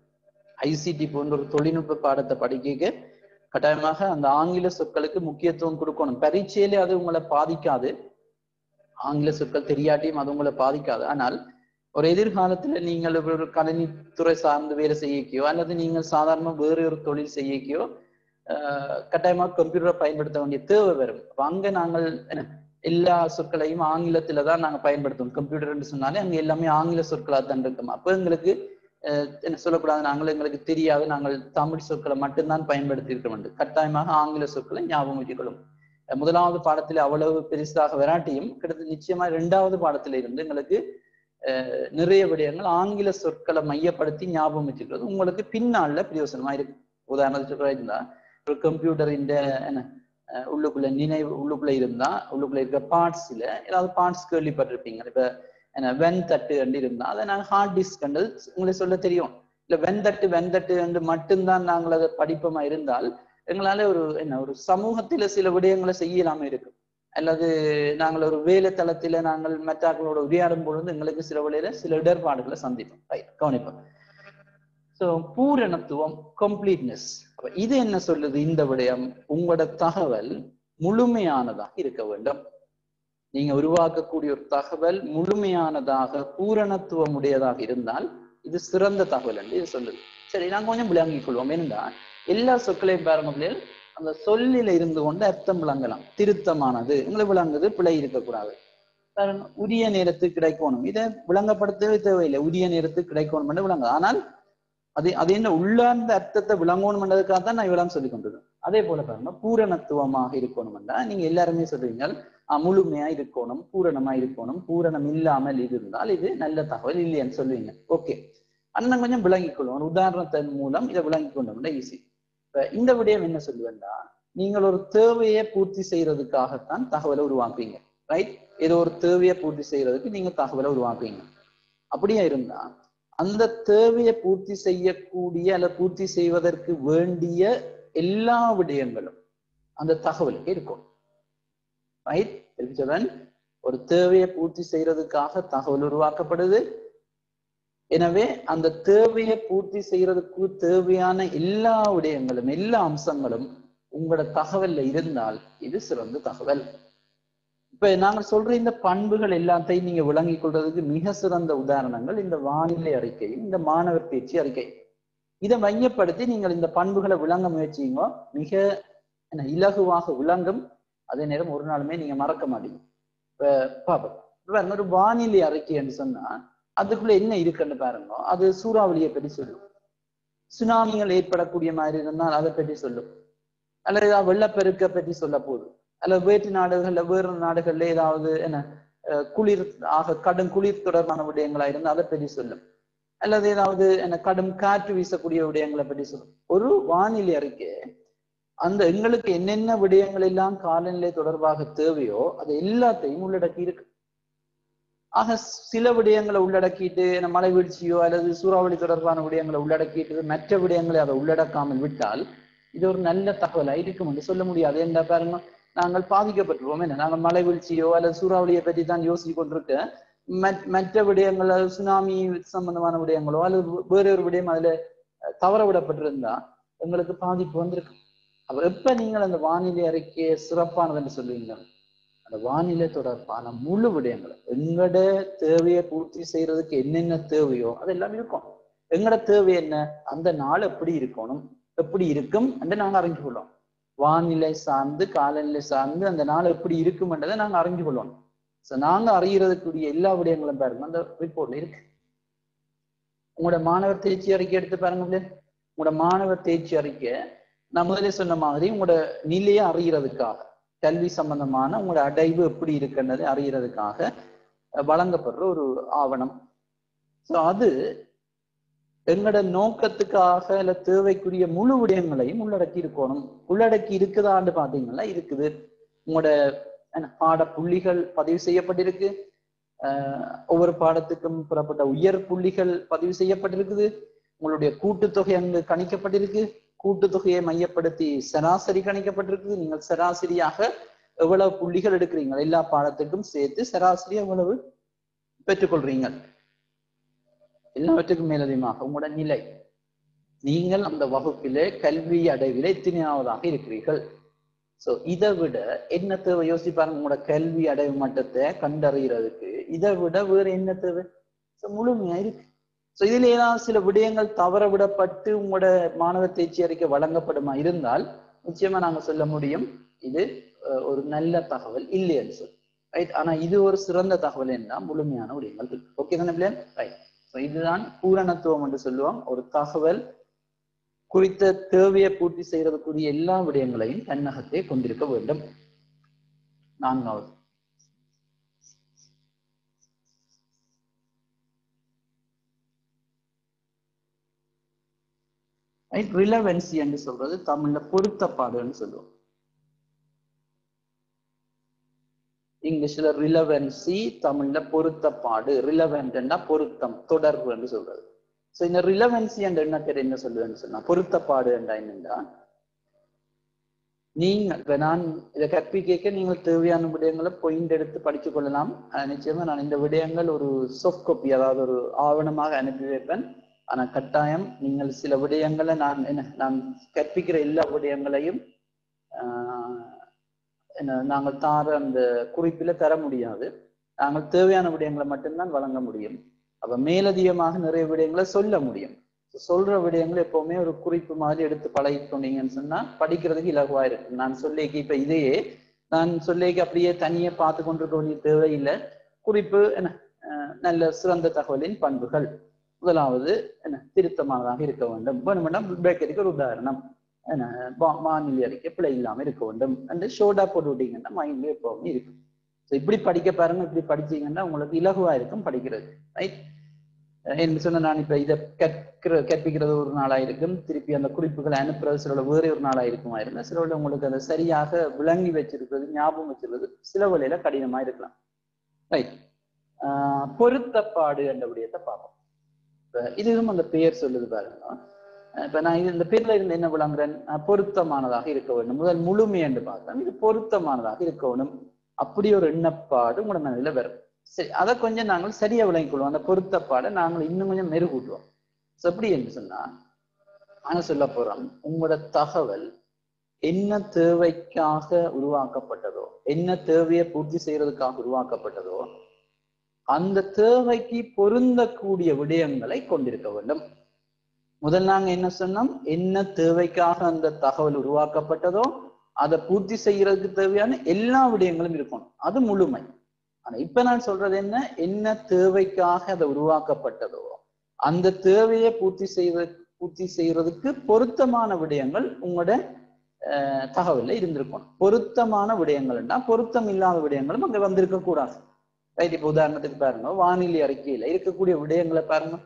ஐசிடி போன்ற ஒரு தொழில்நுட்ப பாடத்தை படிக்க கட்டாயமாக அந்த ஆங்கில சொற்களுக்கு முக்கியத்துவம் கொடுக்கணும் பரீட்சையிலே அது உங்களை பாதிக்காது ஆங்கில சொற்கள் தெரியாட்டியும் அது உங்களை பாதிக்காது ஆனால் ஒரு எதிர்காலத்துல நீங்கள் ஒரு கணினித்துறை சார்ந்து வேலை செய்யக்கையோ அல்லது நீங்கள் சாதாரண வேறு ஒரு தொழில் செய்யக்கையோ கட்டாயமாக கம்ப்யூட்டரை பயன்படுத்த வேண்டிய தேவை வரும் அப்ப அங்க நாங்கள் எல்லா சொற்களையும் ஆங்கிலத்துல தான் நாங்க பயன்படுத்துவோம் கம்ப்யூட்டர்னு சொன்னாலே அங்க எல்லாமே ஆங்கில சொற்களாக தான் இருக்கும் அப்போ எங்களுக்கு என்ன சொல்லக்கூடாது நாங்கள் எங்களுக்கு தெரியாது நாங்கள் தமிழ் சொற்களை மட்டும்தான் பயன்படுத்தி இருக்க வேண்டும் கட்டாயமாக ஆங்கில சொற்களை ஞாபகம் வச்சுக்கொள்ளும் முதலாவது பாடத்துல அவ்வளவு பெருசாக வராட்டியும் கிட்டத்தட்ட நிச்சயமா இரண்டாவது பாடத்துல இருந்து எங்களுக்கு நிறைய விடயங்கள் ஆங்கில சொற்களை மையப்படுத்தி ஞாபகம் வச்சுக்கிறது உங்களுக்கு பின்னால பிரயோசனமா இருக்கு உதாரணத்துக்கு சொல்றா ஒரு கம்ப்யூட்டரின் என்ன உள்ளுக்குள்ள நினைவு உள்ளுக்குள்ள இருந்தா உள்ளுக்குள்ள இருக்க பார்ட்ஸ்ல ஏதாவது பார்ட்ஸ் கேள்விப்பட்டிருப்பீங்க இப்ப என்ன வென் தட்டு கண்டு இருந்தா அதை நாங்கள் ஹார்ட் டிஸ்க் கண்டு உங்களுக்கு சொல்ல தெரியும் இல்ல வென் தட்டு வென் தட்டு கண்டு மட்டும்தான் நாங்கள் அதை படிப்பமா இருந்தால் எங்களால ஒரு என்ன ஒரு சமூகத்துல சில விடயங்களை செய்யலாம இருக்கு அல்லது நாங்கள் ஒரு வேலை தளத்தில நாங்கள் மற்றாக்களோட உரையாடும் பொழுது எங்களுக்கு சில வழியில சில இடர்பாடுகளை சந்திப்போம் ரைட் கவனிப்போம் ஸோ பூரணத்துவம் கம்ப்ளீட்னஸ் இது என்ன சொல்லுது இந்த விடயம் உங்களோட தகவல் முழுமையானதாக இருக்க வேண்டும் நீங்க உருவாக்கக்கூடிய ஒரு தகவல் முழுமையானதாக பூரணத்துவம் உடையதாக இருந்தால் இது சிறந்த தகவல் என்று இது சொல்லுது சரி நாங்க கொஞ்சம் விளங்கிக் கொள்வோம் ஏனென்றா எல்லா சொற்களையும் பாருங்க அந்த சொல்லில இருந்து கொண்டு அர்த்தம் விளங்கலாம் திருத்தமானது எங்களுக்கு விளங்குது பிழை இருக்கக்கூடாது உரிய நேரத்துக்கு கிடைக்கணும் இதை விளங்கப்படுத்தவே தேவையில்லை உரிய நேரத்துக்கு கிடைக்கணும் விளங்கு ஆனால் அது அது என்ன உள்ளார்ந்த அர்த்தத்தை விளங்கணும்ன்றதுக்காக தான் நான் இவ்வளவு சொல்லி கொண்டிருக்கேன் அதே போல பாருங்க பூரணத்துவமாக இருக்கணும்னா நீங்க எல்லாருமே சொல்றீங்க முழுமையா இருக்கணும் பூரணமா இருக்கணும் பூரணம் இல்லாமல் இருந்தால் இது நல்ல தகவல் இல்லையான்னு சொல்லுவீங்க ஓகே அண்ணன் கொஞ்சம் விளங்கிக் கொள்வோம் ஒரு உதாரணத்தின் மூலம் இதை விளங்கி கொண்டோம்னா ஈஸி இப்ப இந்த விடயம் என்ன சொல்லுவேன்னா நீங்கள் ஒரு தேவையை பூர்த்தி செய்யறதுக்காகத்தான் தகவலை உருவாக்குவீங்க ரைட் ஏதோ ஒரு தேவையை பூர்த்தி செய்யறதுக்கு நீங்க தகவலை உருவாக்குவீங்க அப்படியே இருந்தா அந்த தேவையை பூர்த்தி செய்யக்கூடிய அல்ல பூர்த்தி செய்வதற்கு வேண்டிய எல்லா விடயங்களும் அந்த தகவலுக்கு இருக்கும் ரைட் தெரிவிச்சவன் ஒரு தேவையை பூர்த்தி செய்யறதுக்காக தகவல் உருவாக்கப்படுது எனவே அந்த தேவையை பூர்த்தி செய்யறதுக்கு தேவையான எல்லா விடயங்களும் எல்லா அம்சங்களும் உங்களோட தகவல்ல இருந்தால் இது சிறந்த தகவல் இப்ப நாங்க சொல்ற இந்த பண்புகள் எல்லாத்தையும் நீங்க விளங்கிக் கொள்றதுக்கு மிக சிறந்த உதாரணங்கள் இந்த வானிலை அறிக்கை இந்த மாணவர் பேச்சு அறிக்கை இதை மையப்படுத்தி நீங்கள் இந்த பண்புகளை விளங்க முயற்சிங்க மிக என்ன இலகுவாக விளங்கும் அதே நேரம் ஒரு நாளுமே நீங்க மறக்க மாட்டீங்க இப்ப பாப்போம் ஒரு வானிலை அறிக்கை என்று சொன்னா அதுக்குள்ள என்ன இருக்குன்னு பாருங்க அது சூறாவளியை பற்றி சொல்லும் சுனாமிகள் ஏற்படக்கூடிய மாதிரி இருந்தால் அதை பற்றி சொல்லும் அல்லது ஏதாவது வெள்ளப்பெருக்க பற்றி சொல்ல போகுது அல்லது வேற்று நாடுகள்ல வேறு நாடுகள்ல ஏதாவது என்ன குளிர் ஆக கடும் குளிர் தொடர்பான விடயங்களா இருந்தால் அதை பற்றி சொல்லும் அல்லது ஏதாவது என்ன கடும் காற்று வீசக்கூடிய விடயங்களை பற்றி சொல்லும் ஒரு வானிலை அறிக்கை அந்த எங்களுக்கு என்னென்ன விடயங்கள் எல்லாம் காலநிலை தொடர்பாக தேவையோ அது எல்லாத்தையும் உள்ளடக்கி இருக்கு ஆக சில விடயங்களை உள்ளடக்கிட்டு மழை வீழ்ச்சியோ அல்லது சூறாவளி தொடர்பான விடயங்களை உள்ளடக்கிட்டு மற்ற விடயங்களை அதை உள்ளடக்காமல் விட்டால் இது ஒரு நல்ல தகவலா இருக்கும் என்று சொல்ல முடியாது என்ன பாருங்க நாங்கள் பாதிக்கப்பட்டுருவோம் என்ன நாங்கள் மழை வீழ்ச்சியோ அல்லது சூறாவளியை பற்றி தான் யோசிச்சு கொண்டிருக்க மற்ற விடயங்கள் சுனாமி சம்பந்தமான விடயங்களோ அல்லது வேற ஒரு விடயம் அதுல தவற விடப்பட்டிருந்தா எங்களுக்கு பாதிப்பு வந்திருக்கு அப்ப எப்ப நீங்கள் அந்த வானிலை அறிக்கையை சிறப்பானது என்று சொல்லுவீங்க அந்த வானிலை தொடர்பான முழு விடயங்களை எங்கட தேவையை பூர்த்தி செய்யறதுக்கு என்னென்ன தேவையோ அதெல்லாம் இருக்கும் எங்கட தேவை என்ன அந்த நாள் எப்படி இருக்கணும் எப்படி இருக்கும் என்று நாங்க அறிஞ்சு கொள்வோம் வானிலை சார்ந்து காலநிலை சார்ந்து அந்த நாள் எப்படி இருக்கும்ன்றதை நாங்க அறிஞ்சு கொள்வோம் ஸோ நாங்க அறியறதுக்குரிய எல்லா விடயங்களும் பாருங்க அந்த ரிப்போர்ட்ல இருக்கு உங்களோட மாணவர் தேர்ச்சி அறிக்கை எடுத்து பாருங்க பிள்ளைகள். உங்களோட மாணவர் தேர்ச்சி அறிக்கை நான் முதல்ல சொன்ன மாதிரி உங்களோட நிலையை அறியறதுக்காக கல்வி சம்பந்தமான உங்களோட அடைவு எப்படி இருக்குன்றதை அறியறதுக்காக அஹ், வழங்கப்படுற ஒரு ஆவணம் ஸோ அது எங்களோட நோக்கத்துக்காக இல்ல தேவைக்குரிய முழு விடயங்களையும் உள்ளடக்கி இருக்கணும் உள்ளடக்கி இருக்குதான்னு பாத்தீங்கன்னா இருக்குது உங்களோட என்ன, பாட புள்ளிகள் பதிவு செய்யப்பட்டிருக்கு ஆஹ் ஒவ்வொரு பாடத்துக்கும் புறப்பட்ட உயர் புள்ளிகள் பதிவு செய்யப்பட்டிருக்குது உங்களுடைய கூட்டுத்தொகை அங்கு கணிக்கப்பட்டிருக்கு கூட்டுத்தொகையை மையப்படுத்தி சராசரி கணிக்கப்பட்டிருக்குது நீங்கள் சராசரியாக எவ்வளவு புள்ளிகள் எடுக்கிறீங்க எல்லா பாடத்துக்கும் சேர்த்து சராசரி எவ்வளவு பெற்றுக்கொள்றீங்க எல்லாவற்றுக்கும் மேலதிகமாக உங்களோட நிலை நீங்கள் அந்த வகுப்பிலே கல்வி அடைவிலே எத்தனையாவதாக இருக்கிறீர்கள் சோ இதை விட என்ன தேவை யோசிப்பாருங்க உங்களோட கல்வி அடைவு மட்டத்தை கண்டறியறதுக்கு இதை விட வேற என்ன தேவை சோ முழுமையா இருக்கு சோ இதுல ஏதாவது சில விடயங்கள் தவற விடப்பட்டு உங்களோட மாணவ தேர்ச்சி அறிக்கை வழங்கப்படுமா இருந்தால் நிச்சயமா நாங்க சொல்ல முடியும் இது அஹ், ஒரு நல்ல தகவல் இல்லைன்னு சொல்லி ரைட் ஆனா இது ஒரு சிறந்த தகவல் என்ன முழுமையான விடயங்கள் இருக்கு ஓகே தானே பிள்ளையா ரைட் ஸோ இதுதான் பூரணத்துவம் என்று சொல்லுவோம் ஒரு தகவல் குறித்த தேவையை பூர்த்தி செய்யறதுக்குரிய எல்லா விடயங்களையும் தன்னகத்தே கொண்டிருக்க வேண்டும் நான்காவது ரிலவென்சி என்று சொல்றது தமிழ்ல பொருத்தப்பாடுன்னு சொல்லுவோம் இங்கிலீஷ்ல ரிலவென்சி தமிழ்ல பொருத்தப்பாடு ரிலவென்ட்னா பொருத்தம் தொடர்பு என்று சொல்றது சோ இந்த ரிலவென்சி என்ற எண்ணத்தை என்ன சொல்லுவேன்னு சொன்னா பொருத்தப்பாடு என்றா என்னன்னா நீங்க இப்ப நான் இதை கற்பிக்க நீங்கள் தேவையான விடயங்களை பாயிண்ட் எடுத்து படிச்சு கொள்ளலாம் ஆஹ் நிச்சயமா நான் இந்த விடயங்கள் ஒரு சாஃப்ட் காப்பி அதாவது ஒரு ஆவணமாக அனுப்பி வைப்பேன் ஆனா கட்டாயம் நீங்கள் சில விடயங்களை நான் என்ன நான் கற்பிக்கிற எல்லா விடயங்களையும் ஆஹ் என்ன நாங்கள் தார அந்த குறிப்பில தர முடியாது நாங்கள் தேவையான விடயங்களை மட்டும்தான் வழங்க முடியும் அப்ப மேலதிகமாக நிறைய விடயங்களை சொல்ல முடியும் சொல்ற விடயங்களை எப்பவுமே ஒரு குறிப்பு மாதிரி எடுத்து பழகி கொண்டீங்கன்னு சொன்னா படிக்கிறதுக்கு இலகுவா இருக்கும் நான் சொல்லிக்கு இப்ப இதையே நான் சொல்லிக்கு அப்படியே தனியே பார்த்து கொண்டிருக்க வேண்டிய தேவையில்லை குறிப்பு என்ன அஹ் நல்ல சிறந்த தகவலின் பண்புகள் முதலாவது என்ன திருத்தமானதாக இருக்க வேண்டும் வேணுமென்னா பேக்கரிக்கு ஒரு உதாரணம் என்ன வா- வானிலை அறிக்கை பிழை இல்லாம இருக்க வேண்டும் என்று ஷோர்டா போட்டு விட்டீங்கன்னா மைண்ட்ல எப்பவுமே இருக்கும் ஸோ இப்படி படிக்க பாருங்க இப்படி படிச்சீங்கன்னா உங்களுக்கு இலகுவா இருக்கும் படிக்கிறது ரைட் என்று சொன்ன நான் இப்ப இதை கற்கிற கற்பிக்கிறது ஒரு நாளா இருக்கும் திருப்பி அந்த குறிப்புகளை அனுப்புறது சில வேற ஒரு நாளா இருக்குமா இருந்தா சில வேளை உங்களுக்கு அதை சரியாக விளங்கி வச்சிருக்கிறது ஞாபகம் வச்சிருக்கிறது சில வேளையில கடினமா இருக்கலாம் ரைட் பொருத்தப்பாடு என்ற விடயத்தை பார்ப்போம் இப்ப இதுவும் அந்த பெயர் சொல்லுது பாருங்க அஹ் இப்ப நான் இது இந்த பேர்ல இருந்து என்ன விளங்குறேன் அஹ் பொருத்தமானதாக இருக்க வேண்டும் முதல் முழுமை என்று பார்த்தோம் இது பொருத்தமானதாக இருக்க வேண்டும் அப்படி ஒரு எண்ணப்பாடு உங்களோட மனதில வரும் சரி அதை கொஞ்சம் நாங்கள் சரியா விளங்கிக் கொள்வோம் அந்த பொருத்தப்பாடை நாங்கள் இன்னும் கொஞ்சம் மெருகூட்டுவோம் So, எப்படி என்று சொன்னா நாங்க சொல்ல போறோம் உங்களோட தகவல் என்ன தேவைக்காக உருவாக்கப்பட்டதோ என்ன தேவையை பூர்த்தி செய்யறதுக்காக உருவாக்கப்பட்டதோ அந்த தேவைக்கு பொருந்தக்கூடிய விடயங்களை கொண்டிருக்க வேண்டும் முதல் நாங்க என்ன சொன்னோம் என்ன தேவைக்காக அந்த தகவல் உருவாக்கப்பட்டதோ அதை பூர்த்தி செய்யறதுக்கு தேவையான எல்லா விடயங்களும் இருக்கணும் அது முழுமை ஆனா இப்ப நான் சொல்றது என்ன என்ன தேவைக்காக அதை உருவாக்கப்பட்டதோ அந்த தேவையை பூர்த்தி செய்வது பூர்த்தி செய்யறதுக்கு பொருத்தமான விடயங்கள் உங்களோட அஹ், தகவல்ல இருந்திருக்கணும் பொருத்தமான விடயங்கள்னா பொருத்தம் இல்லாத விடயங்களும் அங்க வந்திருக்க கூடாது ரைட் இப்ப உதாரணத்துக்கு பாருங்க வானிலை அறிக்கையில இருக்கக்கூடிய விடயங்களை பாருங்க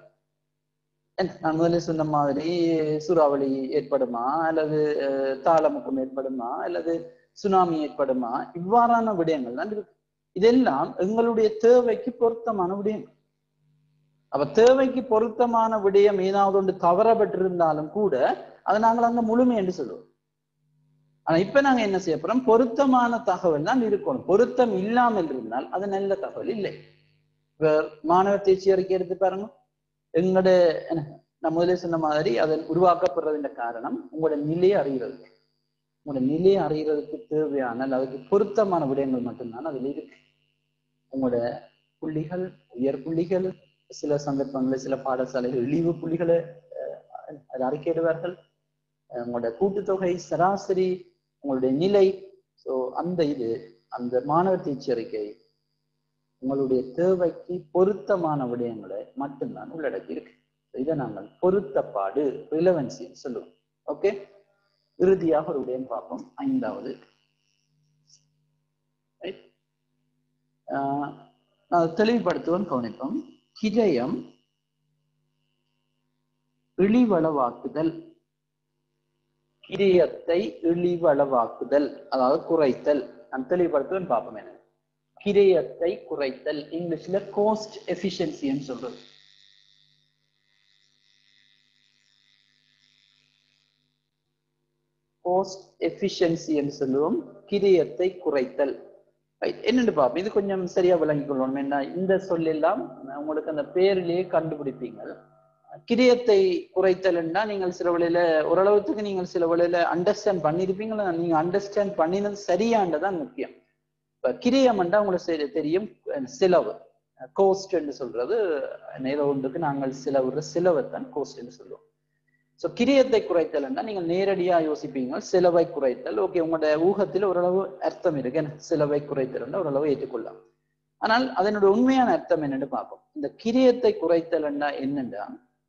என்ன, நான் முதல்ல சொன்ன மாதிரி சூறாவளி ஏற்படுமா அல்லது அஹ், தாளமுக்கம் ஏற்படுமா அல்லது சுனாமி ஏற்படுமா இவ்வாறான விடயங்கள் தான் இருக்கு இதெல்லாம் எங்களுடைய தேவைக்கு பொருத்தமான விடயங்கள் அப்ப தேவைக்கு பொருத்தமான விடயம் ஏதாவது ஒன்று தவறப்பட்டிருந்தாலும் கூட அதை நாங்கள் அங்க முழுமை என்று சொல்லுவோம் ஆனா இப்ப நாங்க என்ன செய்ய போறோம் பொருத்தமான தகவல் தான் இருக்கணும் பொருத்தம் இல்லாமல் இருந்தால் அது நல்ல தகவல் இல்லை இப்ப மாணவ தேர்ச்சி அறிக்கை எடுத்து பாருங்க எங்களோட என்ன, நான் முதலே சொன்ன மாதிரி அதன் உருவாக்கப்படுறதுன்ற காரணம் உங்களோட நிலையை அறிகிறதுக்கு உங்களோட நிலையை அறிகிறதுக்கு தேவையான அல்லது அதுக்கு பொருத்தமான விடயங்கள் மட்டும்தான் அதுல இருக்கு உங்களோட புள்ளிகள் உயர் புள்ளிகள் சில சந்தர்ப்பங்களில் சில பாடசாலைகள் இழிவு புள்ளிகளை அஹ், அது அறிக்கையிடுவார்கள் அஹ், உங்களோட கூட்டுத்தொகை சராசரி உங்களுடைய நிலை ஸோ அந்த இது அந்த மாணவர் தேர்ச்சி அறிக்கை உங்களுடைய தேவைக்கு பொருத்தமான விடயங்களை மட்டும்தான் உள்ளடக்கி இருக்கு இதை நாங்கள் பொருத்தப்பாடு ரிலவன்சி சொல்லுவோம் ஓகே இறுதியாக ஒரு விடயம் பார்ப்போம் ஐந்தாவது Right? ஆஹ் நான் தெளிவுபடுத்துவோம் கவனிப்போம் கிரயம் இழிவளவாக்குதல் கிரியத்தை இழிவளவாக்குதல் அதாவது குறைத்தல் நான் தெளிவுபடுத்துவேன் பார்ப்போம் என்ன கிரயத்தை குறைத்தல் இங்கிலீஷ்ல கோஸ்ட் எஃபிஷியன்சின்னு சொல்றது கோஸ்ட் எஃபிஷியன்சி என்று சொல்லுவோம் கிரியத்தை குறைத்தல் Right. என்னன்னு பார்ப்போம் இது கொஞ்சம் சரியா விளங்கிக் கொள்ளணும் என்ன இந்த சொல்லெல்லாம் உங்களுக்கு அந்த பேரிலேயே கண்டுபிடிப்பீங்க கிரியத்தை குறைத்தல்னா நீங்கள் சில வழியில ஓரளவுக்கு நீங்கள் சில வழியில அண்டர்ஸ்டாண்ட் பண்ணிருப்பீங்களா நீங்க அண்டர்ஸ்டாண்ட் பண்ணினது சரியாண்டதான் முக்கியம் இப்ப கிரியம்ண்டா உங்களுக்கு சரி- தெரியும் அஹ் செலவு கோஸ்ட் என்று சொல்றது நேர ஒன்றுக்கு நாங்கள் செலவுற செலவைத்தான் கோஸ்ட் என்று சொல்லுவோம் ஸோ கிரியத்தை குறைத்தல்னா நீங்கள் நேரடியா யோசிப்பீங்க செலவை குறைத்தல் ஓகே உங்களோட ஊகத்தில் ஓரளவு அர்த்தம் இருக்கு என்ன செலவை குறைத்தல் ஓரளவு ஏற்றுக்கொள்ளலாம் ஆனால் அதனோட உண்மையான அர்த்தம் என்னன்னு பார்ப்போம் இந்த கிரியத்தை குறைத்தல்னா என்னன்னா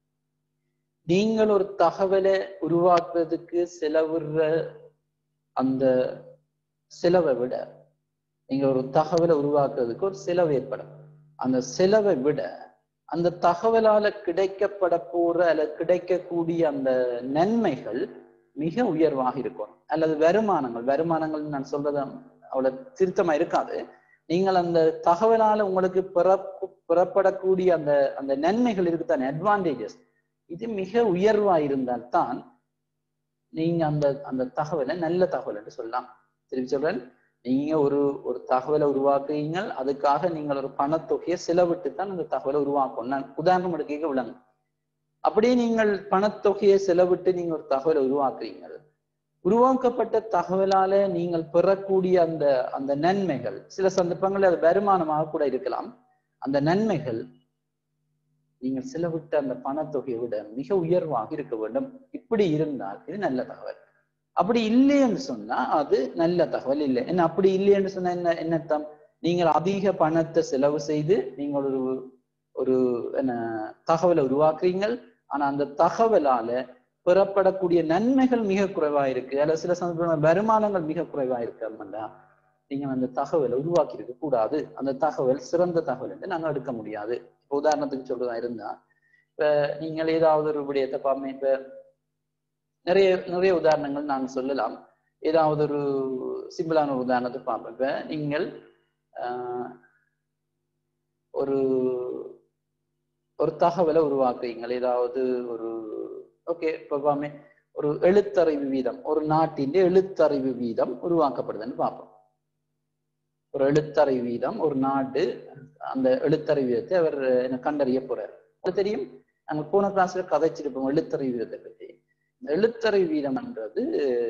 நீங்கள் ஒரு தகவலை உருவாக்குறதுக்கு செலவுற அந்த செலவை விட நீங்க ஒரு தகவலை உருவாக்குறதுக்கு ஒரு செலவு ஏற்படும் அந்த செலவை விட அந்த தகவலால கிடைக்கப்பட போற அல்லது கிடைக்கக்கூடிய அந்த நன்மைகள் மிக உயர்வாக இருக்கும் அல்லது வருமானங்கள் வருமானங்கள் நான் சொல்றது அவ்வளவு திருத்தமா இருக்காது நீங்கள் அந்த தகவலால உங்களுக்கு பிறப்பு பெறப்படக்கூடிய அந்த அந்த நன்மைகள் இருக்குதானே அட்வான்டேஜஸ் இது மிக உயர்வா இருந்தால்தான் நீங்க அந்த அந்த தகவலை நல்ல தகவல் என்று சொல்லலாம் திருப்பி சொல்றேன் நீங்க ஒரு ஒரு தகவலை உருவாக்குறீங்க அதுக்காக நீங்கள் ஒரு பணத்தொகையை செலவிட்டு தான் அந்த தகவலை உருவாக்கணும் நான் உதாரணம் எடுக்க விளங்கும் அப்படியே நீங்கள் பணத்தொகையை செலவிட்டு நீங்க ஒரு தகவலை உருவாக்குறீங்க உருவாக்கப்பட்ட தகவலால நீங்கள் பெறக்கூடிய அந்த அந்த நன்மைகள் சில சந்தர்ப்பங்களில் அது வருமானமாக கூட இருக்கலாம் அந்த நன்மைகள் நீங்கள் செலவிட்ட அந்த பணத்தொகையை விட மிக உயர்வாக இருக்க வேண்டும் இப்படி இருந்தால் இது நல்ல தகவல் அப்படி இல்லைன்னு சொன்னா அது நல்ல தகவல் இல்லை என்ன அப்படி இல்லைன்னு சொன்னா என்ன என்னத்தம் நீங்கள் அதிக பணத்தை செலவு செய்து நீங்கள் ஒரு ஒரு என்ன தகவலை உருவாக்குறீங்கள் ஆனா அந்த தகவலால பெறப்படக்கூடிய நன்மைகள் மிக குறைவா இருக்கு அல்ல சில சந்தர்ப்பங்கள் வருமானங்கள் மிக குறைவா இருக்கு அப்படின்னா நீங்கள் அந்த தகவலை உருவாக்கி இருக்க கூடாது அந்த தகவல் சிறந்த தகவல் என்று நாங்க எடுக்க முடியாது இப்ப உதாரணத்துக்கு சொல்றதா இருந்தா இப்ப நீங்கள் ஏதாவது ஒரு விடயத்தை பார்ப்போம் இப்ப நிறைய நிறைய உதாரணங்கள் நாங்க சொல்லலாம் ஏதாவது ஒரு சிம்பிளான ஒரு உதாரணத்தை பார்ப்போம் இப்ப நீங்கள் ஆஹ், ஒரு ஒரு தகவலை உருவாக்குறீங்க ஏதாவது ஒரு ஓகே இப்போ பாமே ஒரு எழுத்தறிவு வீதம் ஒரு நாட்டின் எழுத்தறிவு வீதம் உருவாக்கப்படுதுன்னு பார்ப்போம் ஒரு எழுத்தறிவு வீதம் ஒரு நாடு அந்த எழுத்தறிவு வீதத்தை அவர் என்ன கண்டறிய போறார் அது தெரியும் நாங்கள் போன கிளாஸ்ல கதைச்சிருப்போம் எழுத்தறிவு வீதத்தை பற்றி இந்த எழுத்தறிவு வீதம்ன்றது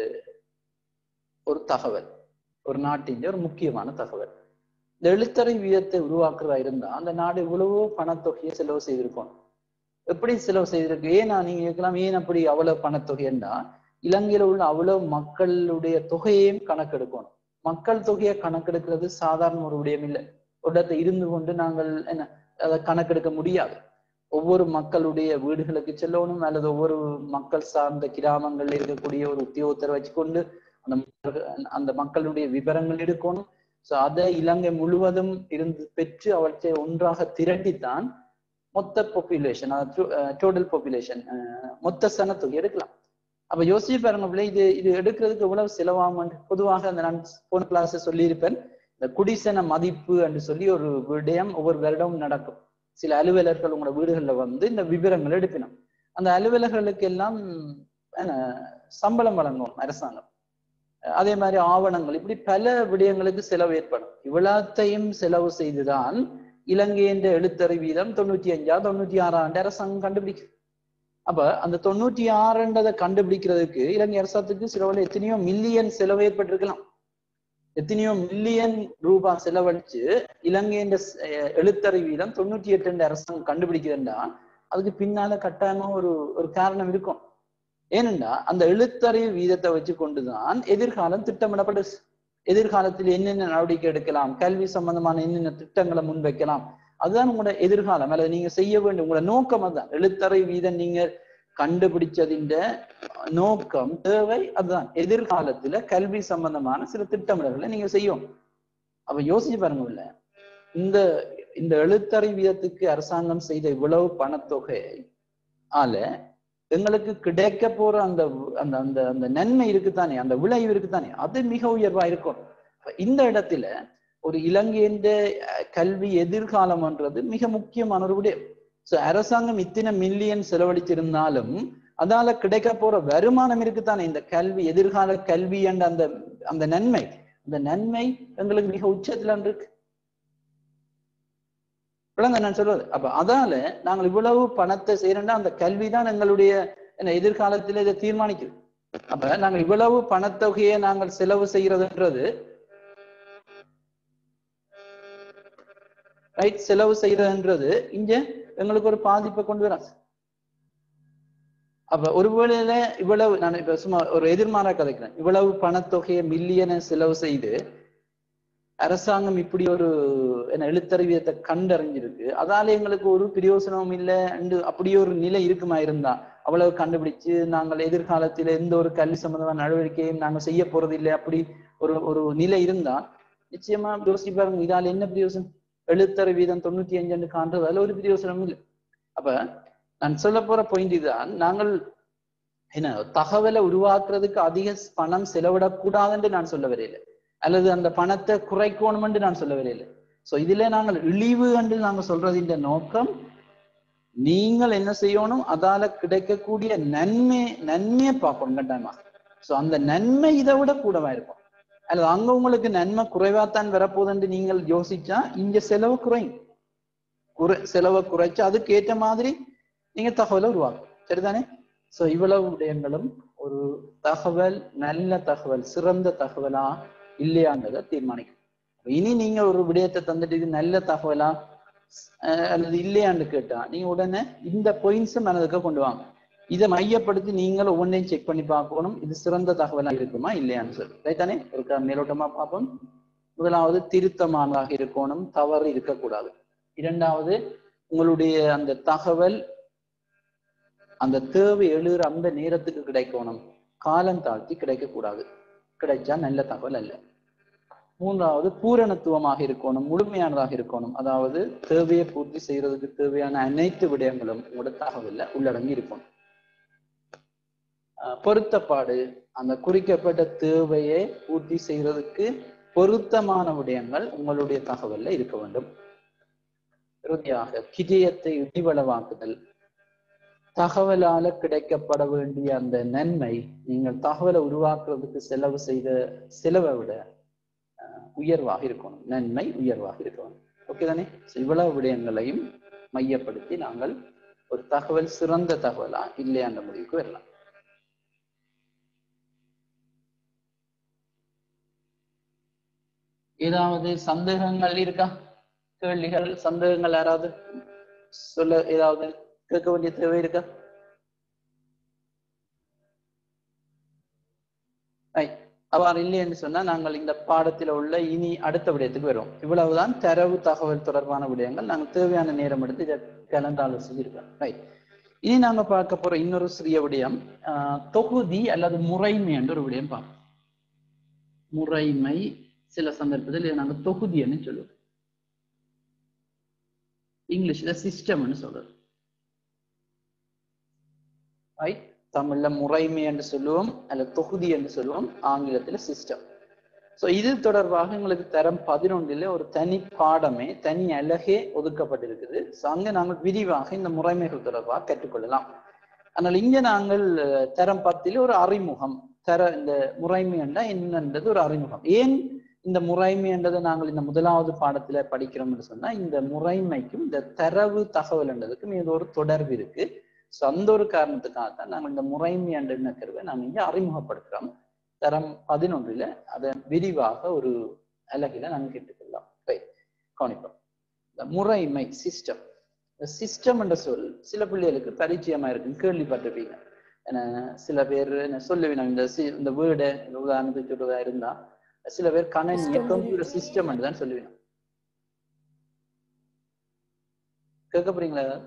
ஒரு தகவல் ஒரு நாட்டின் ஒரு முக்கியமான தகவல் இந்த எழுத்தறிவு வீதத்தை உருவாக்குறதா இருந்தா அந்த நாடு இவ்வளவோ பணத்தொகையை செலவு செய்திருக்கும் எப்படி செலவு செய்திருக்கு ஏன்னா நீங்க கேட்கலாம் ஏன் அப்படி அவ்வளவு பணத்தொகைன்னா இலங்கையில உள்ள அவ்வளவு மக்களுடைய தொகையையும் கணக்கெடுக்கணும் மக்கள் தொகையை கணக்கெடுக்கிறது சாதாரண ஒரு விடயம் இல்லை ஒரு இடத்துல இருந்து கொண்டு நாங்கள் என்ன அதை கணக்கெடுக்க முடியாது ஒவ்வொரு மக்களுடைய வீடுகளுக்கு செல்லணும் அல்லது ஒவ்வொரு மக்கள் சார்ந்த கிராமங்கள்ல இருக்கக்கூடிய ஒரு உத்தியோகத்தரை வச்சுக்கொண்டு அந்த மக்கள்- அந்த மக்களுடைய விவரங்கள் எடுக்கணும் சோ அதை இலங்கை முழுவதும் இருந்து பெற்று அவற்றை ஒன்றாக திரட்டித்தான் மொத்த பாப்புலேஷன் டோட்டல் பாப்புலேஷன் மொத்த சனத்தொகை எடுக்கலாம் அப்ப யோசிச்சு பாருங்க பிள்ளை இது இது எடுக்கிறதுக்கு எவ்வளவு செலவாகும் பொதுவாக அந்த நான் போன கிளாஸ் சொல்லியிருப்பேன் இந்த குடிசன மதிப்பு என்று சொல்லி ஒரு விடயம் ஒவ்வொரு வருடமும் நடக்கும் சில அலுவலர்கள் உங்களோட வீடுகள்ல வந்து இந்த விவரங்கள் எடுக்கணும் அந்த அலுவலர்களுக்கு எல்லாம் என்ன, சம்பளம் வழங்கும் அரசாங்கம் அதே மாதிரி ஆவணங்கள் இப்படி பல விடயங்களுக்கு செலவு ஏற்படும் இவ்வளத்தையும் செலவு செய்துதான் இலங்கையின் எழுத்தறி வீதம் தொண்ணூத்தி அஞ்சா தொண்ணூத்தி ஆறாம் ஆண்டு அரசாங்கம் கண்டுபிடிக்கும் அப்ப அந்த தொண்ணூத்தி ஆறுன்றதை கண்டுபிடிக்கிறதுக்கு இலங்கை அரசாங்கத்துக்கு சிலவில் எத்தனையோ மில்லியன் செலவு ஏற்பட்டிருக்கலாம் எத்தனையோ மில்லியன் ரூபாய் செலவழிச்சு இலங்கையின் எழுத்தறி வீதம் தொண்ணூத்தி எட்டு அரசாங்கம் கண்டுபிடிக்கிறதுண்டா அதுக்கு பின்னால கட்டாயமா ஒரு ஒரு காரணம் இருக்கும் ஏனென்றா அந்த எழுத்தறிவு வீதத்தை வச்சு கொண்டுதான் எதிர்காலம் திட்டமிடப்பட்டு எதிர்காலத்தில் என்னென்ன நடவடிக்கை எடுக்கலாம் கல்வி சம்பந்தமான என்னென்ன திட்டங்களை முன்வைக்கலாம் அதுதான் உங்களோட எதிர்காலம் அல்லது நீங்க செய்ய வேண்டிய உங்களோட நோக்கம் அதுதான் எழுத்தறை வீதம் நீங்க கண்டுபிடிச்சதின் நோக்கம் தேவை அதுதான் எதிர்காலத்துல கல்வி சம்பந்தமான சில திட்டமிடல்களை நீங்க செய்யும் அப்ப யோசிச்சு பாருங்க உள்ள இந்த இந்த எழுத்தறை வீதத்துக்கு அரசாங்கம் செய்த இவ்வளவு பணத்தொகை ஆல எங்களுக்கு கிடைக்க போற அந்த அந்த அந்த அந்த நன்மை இருக்குதானே அந்த விளைவு இருக்குதானே அது மிக உயர்வா இருக்கும் அப்ப இந்த இடத்துல ஒரு இலங்கையின் அஹ், கல்வி எதிர்காலம்ன்றது மிக முக்கியமான ஒரு விடயம் சோ அரசாங்கம் இத்தனை மில்லியன் செலவழிச்சிருந்தாலும் அதால கிடைக்க போற வருமானம் இருக்குதானே இந்த கல்வி எதிர்கால கல்வி என்ற அந்த அந்த நன்மை அந்த நன்மை எங்களுக்கு மிக உச்சத்துல இருக்கு விளங்க நான் சொல்றது அப்ப அதால நாங்கள் இவ்வளவு பணத்தை செய்யறோம்னா அந்த கல்விதான் எங்களுடைய என்ன எதிர்காலத்துல இதை தீர்மானிக்குது அப்ப நாங்கள் இவ்வளவு பணத்தொகையை நாங்கள் செலவு செய்யறதுன்றது ரைட் செலவு செய்யறதுன்றது இங்க எங்களுக்கு ஒரு பாதிப்பை கொண்டு வராது அப்ப ஒருவேளையில இவ்வளவு நான் இப்ப சும்மா ஒரு எதிர்மாறா கதைக்கிறேன் இவ்வளவு பணத்தொகையை மில்லியனை செலவு செய்து அரசாங்கம் இப்படி ஒரு என்ன எழுத்தறிவியத்தை கண்டறிஞ்சிருக்கு அதால எங்களுக்கு ஒரு பிரயோசனமும் இல்லை அப்படி ஒரு நிலை இருக்குமா இருந்தா அவ்வளவு கண்டுபிடிச்சு நாங்கள் எதிர்காலத்தில் எந்த ஒரு கல்வி சம்பந்தமான நடவடிக்கையும் நாங்கள் செய்ய போறது இல்லை அப்படி ஒரு ஒரு நிலை இருந்தா நிச்சயமா யோசிச்சு பாருங்க இதால என்ன பிரயோசனம் எழுத்தறிவு வீதம் தொண்ணூத்தி அஞ்சுன்னு காண்றது அதுல ஒரு பிரயோசனமும் இல்லை அப்ப நான் சொல்ல போற பாயிண்ட் இதுதான் நாங்கள் என்ன தகவலை உருவாக்குறதுக்கு அதிக பணம் செலவிடக்கூடாதுன்னு நான் சொல்ல வரையில அல்லது அந்த பணத்தை குறைக்கணும்னு நான் சொல்ல வரையில சோ இதுல நாங்கள் இழிவு என்று நாங்க சொல்றதின் நோக்கம் நீங்கள் என்ன செய்யணும் அதால கிடைக்கக்கூடிய நன்மை நன்மையை பார்க்கணும் கட்டாயமா சோ அந்த நன்மை இதை விட கூடவா இருக்கும் அல்லது அங்க உங்களுக்கு நன்மை குறைவாத்தான் வரப்போகுதுன்னு நீங்கள் யோசிச்சா இங்க செலவு குறையும் குறை செலவை குறைச்சு அதுக்கு ஏற்ற மாதிரி நீங்க தகவலை உருவாக்கும் சரிதானே சோ இவ்வளவு விடயங்களும் ஒரு தகவல் நல்ல தகவல் சிறந்த தகவலா இல்லையான்றதை தீர்மானிக்கும் இனி நீங்க ஒரு விடயத்தை தந்துட்டு இது நல்ல தகவலா அஹ் அல்லது இல்லையான்னு கேட்டா நீங்க உடனே இந்த பாயிண்ட்ஸை மனதுக்கு கொண்டு வாங்க இதை மையப்படுத்தி நீங்கள் ஒவ்வொன்றையும் செக் பண்ணி பார்க்கணும் இது சிறந்த தகவலா இருக்குமா இல்லையான்னு சொல்லி ரைட்டானே ஒரு க- மேலோட்டமா பார்ப்போம் முதலாவது திருத்தமானதாக இருக்கணும் தவறு இருக்கக்கூடாது இரண்டாவது உங்களுடைய அந்த தகவல் அந்த தேவை எழுற அந்த நேரத்துக்கு கிடைக்கணும் காலம் தாழ்த்தி கிடைக்கக்கூடாது கிடைச்சா நல்ல தகவல் அல்ல மூன்றாவது பூரணத்துவமாக இருக்கணும் முழுமையானதாக இருக்கணும் அதாவது தேவையை பூர்த்தி செய்யறதுக்கு தேவையான அனைத்து விடயங்களும் உங்களோட தகவல்ல உள்ளடங்கி இருக்கணும் அஹ் பொருத்தப்பாடு அந்த குறிக்கப்பட்ட தேவையை பூர்த்தி செய்யறதுக்கு பொருத்தமான விடயங்கள் உங்களுடைய தகவல்ல இருக்க வேண்டும் இறுதியாக கிஜயத்தை இடிவளவாக்குதல் தகவலால கிடைக்கப்பட வேண்டிய அந்த நன்மை நீங்கள் தகவலை உருவாக்குறதுக்கு செலவு செய்த செலவை விட அஹ், உயர்வாக இருக்கணும் நன்மை உயர்வாக இருக்கணும் ஓகே தானே So, இவ்வளவு விடயங்களையும் மையப்படுத்தி நாங்கள் ஒரு தகவல் சிறந்த தகவலா இல்லையா அந்த முடிவுக்கு வரலாம் ஏதாவது சந்தேகங்கள் இருக்கா கேள்விகள் சந்தேகங்கள் யாராவது சொல்ல ஏதாவது கேட்க வேண்டிய தேவை இருக்கா Right. அவ்வாறு இல்லை என்று சொன்னா நாங்கள் இந்த பாடத்துல உள்ள இனி அடுத்த விடயத்துக்கு வருவோம் இவ்வளவுதான் தரவு தகவல் தொடர்பான விடயங்கள் நாங்கள் தேவையான நேரம் எடுத்து இதை கலந்தாலோசிச்சிருக்கோம் ரைட் இனி நாங்க பார்க்க போற இன்னொரு சிறிய விடயம் ஆஹ், தொகுதி அல்லது முறைமை என்ற ஒரு விடயம் பார்ப்போம் முறைமை சில சந்தர்ப்பத்தில் இதை நாங்க தொகுதின்னு சொல்லுவோம் இங்கிலீஷ்ல சிஸ்டம்னு சொல்றது ரைட் தமிழ்ல முறைமை என்று சொல்லுவோம் அல்ல தொகுதி என்று சொல்லுவோம் ஆங்கிலத்துல சிஸ்டம் சோ இது தொடர்பாக எங்களுக்கு தரம் பதினொன்றில் ஒரு தனி பாடமே தனி அழகே ஒதுக்கப்பட்டிருக்குது சோ அங்க நாங்கள் விரிவாக இந்த முறைமைகள் தொடர்பாக கற்றுக்கொள்ளலாம் ஆனால் இங்க நாங்கள் அஹ், தரம் பத்தில் ஒரு அறிமுகம் தர இந்த முறைமை என்றா என்னன்றது ஒரு அறிமுகம் ஏன் இந்த முறைமை என்றதை நாங்கள் இந்த முதலாவது பாடத்துல படிக்கிறோம்னு சொன்னா இந்த முறைமைக்கும் இந்த தரவு தகவல் என்றதுக்கும் இது ஒரு தொடர்பு இருக்கு ஸோ அந்த ஒரு காரணத்துக்காக தான் நாங்கள் இந்த முறைமை என்ற கருவை நாங்கள் இங்க அறிமுகப்படுத்துறோம் தரம் பதினொன்றில் அதை விரிவாக ஒரு அழகில நாங்கள் கேட்டுக்கொள்ளலாம் ரைட் கவனிப்போம் இந்த முறைமை சிஸ்டம் இந்த சிஸ்டம் என்ற சொல் சில பிள்ளைகளுக்கு பரிச்சயமா இருக்கு கேள்விப்பட்டிருப்பீங்க ஏன்னா சில பேர் என்ன சொல்லுவீங்க இந்த சி- இந்த வேர்டு உதாரணத்துக்கு சொல்றதா இருந்தா சில பேர் கணனிய System. கம்ப்யூட்டர் சிஸ்டம் தான் சொல்லுவீங்க கேட்க போறீங்களா ஏதாவது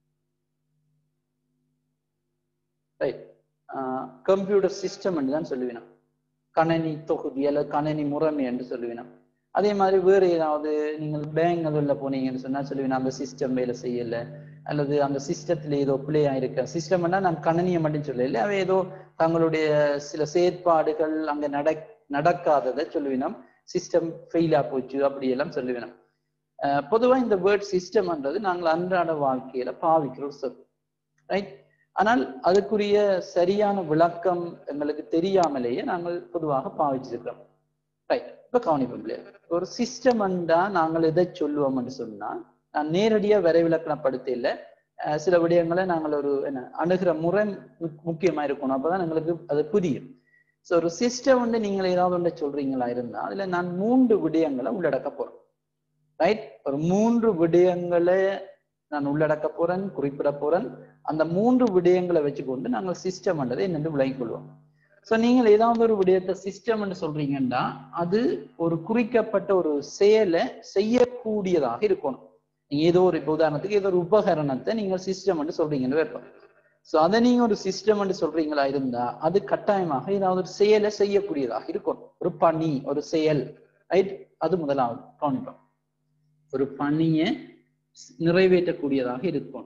ரைட் கம்ப்யூட்டர் சிஸ்டம் என்று தான் சொல்லுவேன் கணனி தொகுதி அல்லது கணனி முறைமை என்று சொல்லுவேன் அதே மாதிரி வேறு ஏதாவது நீங்கள் பேங்க் அதில் போனீங்கன்னு சொன்னா சொல்லுவேன் அந்த சிஸ்டம் வேலை செய்யல அல்லது அந்த சிஸ்டத்துல ஏதோ பிழை ஆயிருக்க சிஸ்டம்னா நான் கணனியை மட்டும் சொல்லல அவ ஏதோ தங்களுடைய சில செயற்பாடுகள் அங்க நட நடக்காததை சொல்லுவினோம் சிஸ்டம் ஃபெயிலா போச்சு அப்படியெல்லாம் சொல்லுவினோம் அஹ் பொதுவா இந்த வேர்ட் சிஸ்டம்ன்றது நாங்கள் அன்றாட வாழ்க்கையில பாவிக்கிற ஒரு சொல் ரைட் ஆனால் அதுக்குரிய சரியான விளக்கம் எங்களுக்கு தெரியாமலேயே நாங்கள் பொதுவாக பாவிச்சிருக்கிறோம் ரைட் இப்ப கவனிப்போம் இல்லையா ஒரு சிஸ்டம்ண்டா நாங்கள் எதை சொல்லுவோம்னு சொன்னா நான் நேரடியா விரைவிலக்கணப்படுத்தல அஹ் சில விடயங்களை நாங்கள் ஒரு என்ன அணுகிற முறை மு- முக்கியமா இருக்கணும் அப்பதான் எங்களுக்கு அது புரியும் ஸோ ஒரு சிஸ்டம் வந்து நீங்கள் ஏதாவது ஒன்றை சொல்றீங்களா இருந்தா அதுல நான் மூன்று விடயங்களை உள்ளடக்க போறேன் ரைட் ஒரு மூன்று விடயங்களை நான் உள்ளடக்க போறேன் குறிப்பிட போறேன் அந்த மூன்று விடயங்களை வச்சுக்கொண்டு நாங்கள் சிஸ்டம் என்னென்று விளங்கிக் கொள்வோம் ஸோ நீங்கள் ஏதாவது ஒரு விடயத்தை சிஸ்டம் சொல்றீங்கன்னா அது ஒரு குறிக்கப்பட்ட ஒரு செயலை செய்யக்கூடியதாக இருக்கணும் நீங்க ஏதோ ஒரு இப்ப உதாரணத்துக்கு ஏதோ ஒரு உபகரணத்தை நீங்கள் சிஸ்டம் சொல்றீங்கன்னு வைப்போம் ஸோ அதை நீங்க ஒரு சிஸ்டம் சொல்றீங்களா இருந்தா அது கட்டாயமாக ஏதாவது ஒரு செயலை செய்யக்கூடியதாக இருக்கணும் ஒரு பணி ஒரு செயல் ரைட் அது முதலாவது கவனிப்போம் ஒரு பணியை நிறைவேற்றக்கூடியதாக இருக்கும்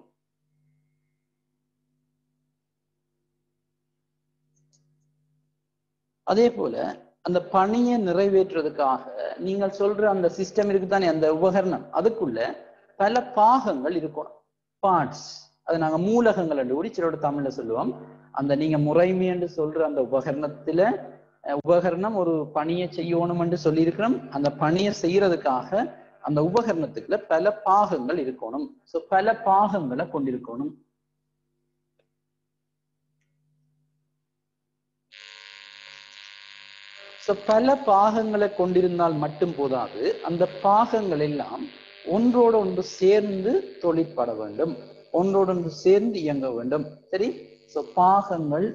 அதே போல அந்த பணியை நிறைவேற்றுறதுக்காக நீங்கள் சொல்ற அந்த சிஸ்டம் இருக்குதானே அந்த உபகரணம் அதுக்குள்ள பல பாகங்கள் இருக்கணும் பார்ட்ஸ் அது நாங்க மூலகங்கள் என்று கூடி சிலோட தமிழ்ல சொல்லுவோம் அந்த நீங்க முறைமை என்று சொல்ற அந்த உபகரணத்துல அஹ், உபகரணம் ஒரு பணியை செய்யணும் என்று சொல்லியிருக்கிறோம் அந்த பணியை செய்யறதுக்காக அந்த உபகரணத்துக்குள்ள பல பாகங்கள் இருக்கணும் சோ பல பாகங்களை கொண்டிருக்கணும் சோ பல பாகங்களை கொண்டிருந்தால் மட்டும் போதாது அந்த பாகங்கள் எல்லாம் ஒன்றோடு ஒன்று சேர்ந்து தொழிற்பட வேண்டும் ஒன்றோடு ஒன்று சேர்ந்து இயங்க வேண்டும் சரி சோ பாகங்கள்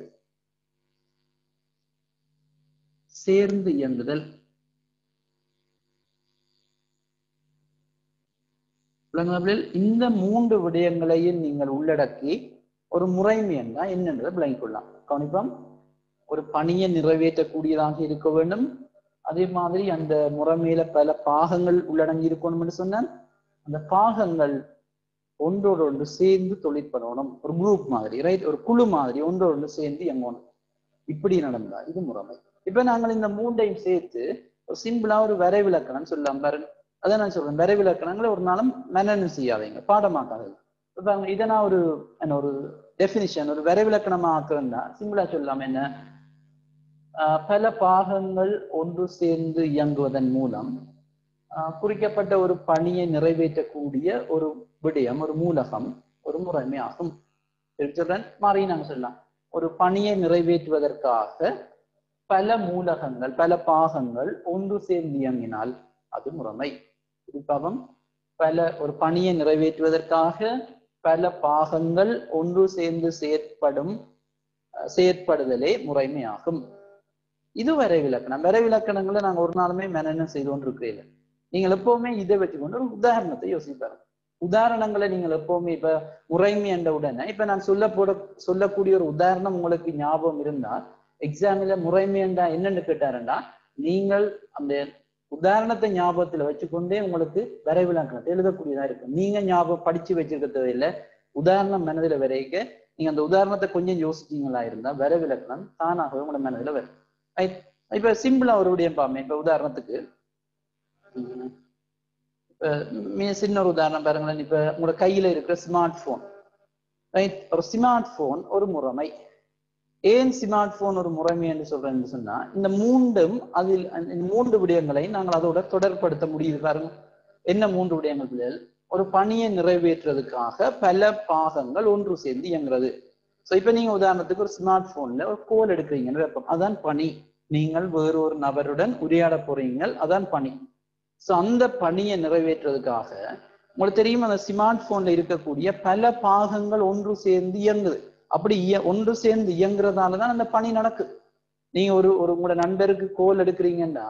சேர்ந்து இயங்குதல் விளங்குதல் இந்த மூன்று விடயங்களையும் நீங்கள் உள்ளடக்கி ஒரு முறைமை என்றால் என்னன்றதை விளங்கிக் கொள்ளலாம் கவனிப்போம் ஒரு பணியை நிறைவேற்றக்கூடியதாக இருக்க வேண்டும் அதே மாதிரி அந்த முறைமையில பல பாகங்கள் உள்ளடங்கி இருக்கணும்னு சொன்னால் அந்த பாகங்கள் ஒன்றோடு ஒன்று சேர்ந்து தொழிற்படணும் ஒரு குரூப் மாதிரி ரைட் ஒரு குழு மாதிரி ஒன்றோடு ஒன்று சேர்ந்து இயங்கணும் இப்படி நடந்தா இது முறைமை இப்ப நாங்கள் இந்த மூன்றையும் சேர்த்து ஒரு சிம்பிளா ஒரு வரைவிலக்கணம் சொல்லலாம் பாருங்க அதான் நான் சொல்றேன் வரைவிலக்கணங்களை ஒரு நாளும் மெனனும் செய்யாதீங்க பாடமாக்காதீங்க இப்ப பாருங்க, இதை நான் ஒரு என்ன ஒரு டெஃபினிஷன் ஒரு வரைவிலக்கணமா ஆக்குறேன்னா சிம்பிளா சொல்லலாம் என்ன ஆஹ் பல பாகங்கள் ஒன்று சேர்ந்து இயங்குவதன் மூலம் ஆஹ் குறிக்கப்பட்ட ஒரு பணியை நிறைவேற்றக்கூடிய ஒரு விடயம் ஒரு மூலகம் ஒரு முறைமை ஆகும் சொல்றேன் மாறி நாங்க சொல்லலாம் ஒரு பணியை நிறைவேற்றுவதற்காக பல மூலகங்கள் பல பாகங்கள் ஒன்று சேர்ந்து இயங்கினால் அது முறைமை குறிப்பாக பல ஒரு பணியை நிறைவேற்றுவதற்காக பல பாகங்கள் ஒன்று சேர்ந்து செயற்படும் அஹ், செயற்படுதலே முறைமையாகும் இது வரைவிலக்கணம் வரைவிலக்கணங்களை நாங்க ஒரு நாளுமே மெனனம் செய்து கொண்டு இருக்கிறீங்க நீங்கள் எப்பவுமே இதை வச்சுக்கொண்டு ஒரு உதாரணத்தை யோசிப்பாரு உதாரணங்களை நீங்கள் எப்பவுமே இப்ப முறைமை என்ற உடனே இப்ப நான் சொல்ல போட சொல்லக்கூடிய ஒரு உதாரணம் உங்களுக்கு ஞாபகம் இருந்தா எக்ஸாம்ல முறைமை என்றா என்னன்னு கேட்டாருன்னா நீங்கள் அந்த உதாரணத்தை ஞாபகத்துல வச்சுக்கொண்டே உங்களுக்கு வரைவிலக்கணத்தை எழுதக்கூடியதா இருக்கும் நீங்க ஞாபகம் படிச்சு வச்சிருக்க தேவையில்லை உதாரணம் மனதில வரைக்க நீங்க அந்த உதாரணத்தை கொஞ்சம் யோசிச்சீங்களா இருந்தா வரைவிலக்கணம் தானாகவே உங்களோட மனதில வரும் Right? இப்ப சிம்பிளா ஒரு விடயம் பாமே இப்ப உதாரணத்துக்கு உம், இப்ப மிக சின்ன ஒரு உதாரணம் பாருங்களேன் இப்ப உங்களோட கையில இருக்கிற ஸ்மார்ட் போன் ரைட் ஒரு ஸ்மார்ட் போன் ஒரு முறைமை ஏன் ஸ்மார்ட் போன் ஒரு முறைமை என்று சொல்றேன்னு சொன்னா இந்த மூன்றும் அதில் அந்த இந்த மூன்று விடயங்களை நாங்கள் அதோட தொடர்படுத்த முடியுது பாருங்க என்ன மூன்று விடயங்கள் பிள்ளைகள் ஒரு பணியை நிறைவேற்றுறதுக்காக பல பாகங்கள் ஒன்று சேர்ந்து இயங்குறது ஸோ இப்போ நீங்க உதாரணத்துக்கு ஒரு ஸ்மார்ட் போன்ல ஒரு கோல் எடுக்கிறீங்கன்னு வைப்போம் அதான் பணி நீங்கள் வேறு ஒரு நபருடன் உரையாட போறீங்க அதான் பணி ஸோ அந்த பணியை நிறைவேற்றுறதுக்காக உங்களுக்கு தெரியும் அந்த ஸ்மார்ட் போன்ல இருக்கக்கூடிய பல பாகங்கள் ஒன்று சேர்ந்து இயங்குது அப்படி இய- ஒன்று சேர்ந்து இயங்குறதால தான் அந்த பணி நடக்குது நீங்க ஒரு ஒரு உங்களோட நண்பருக்கு கோல் எடுக்கிறீங்கன்னா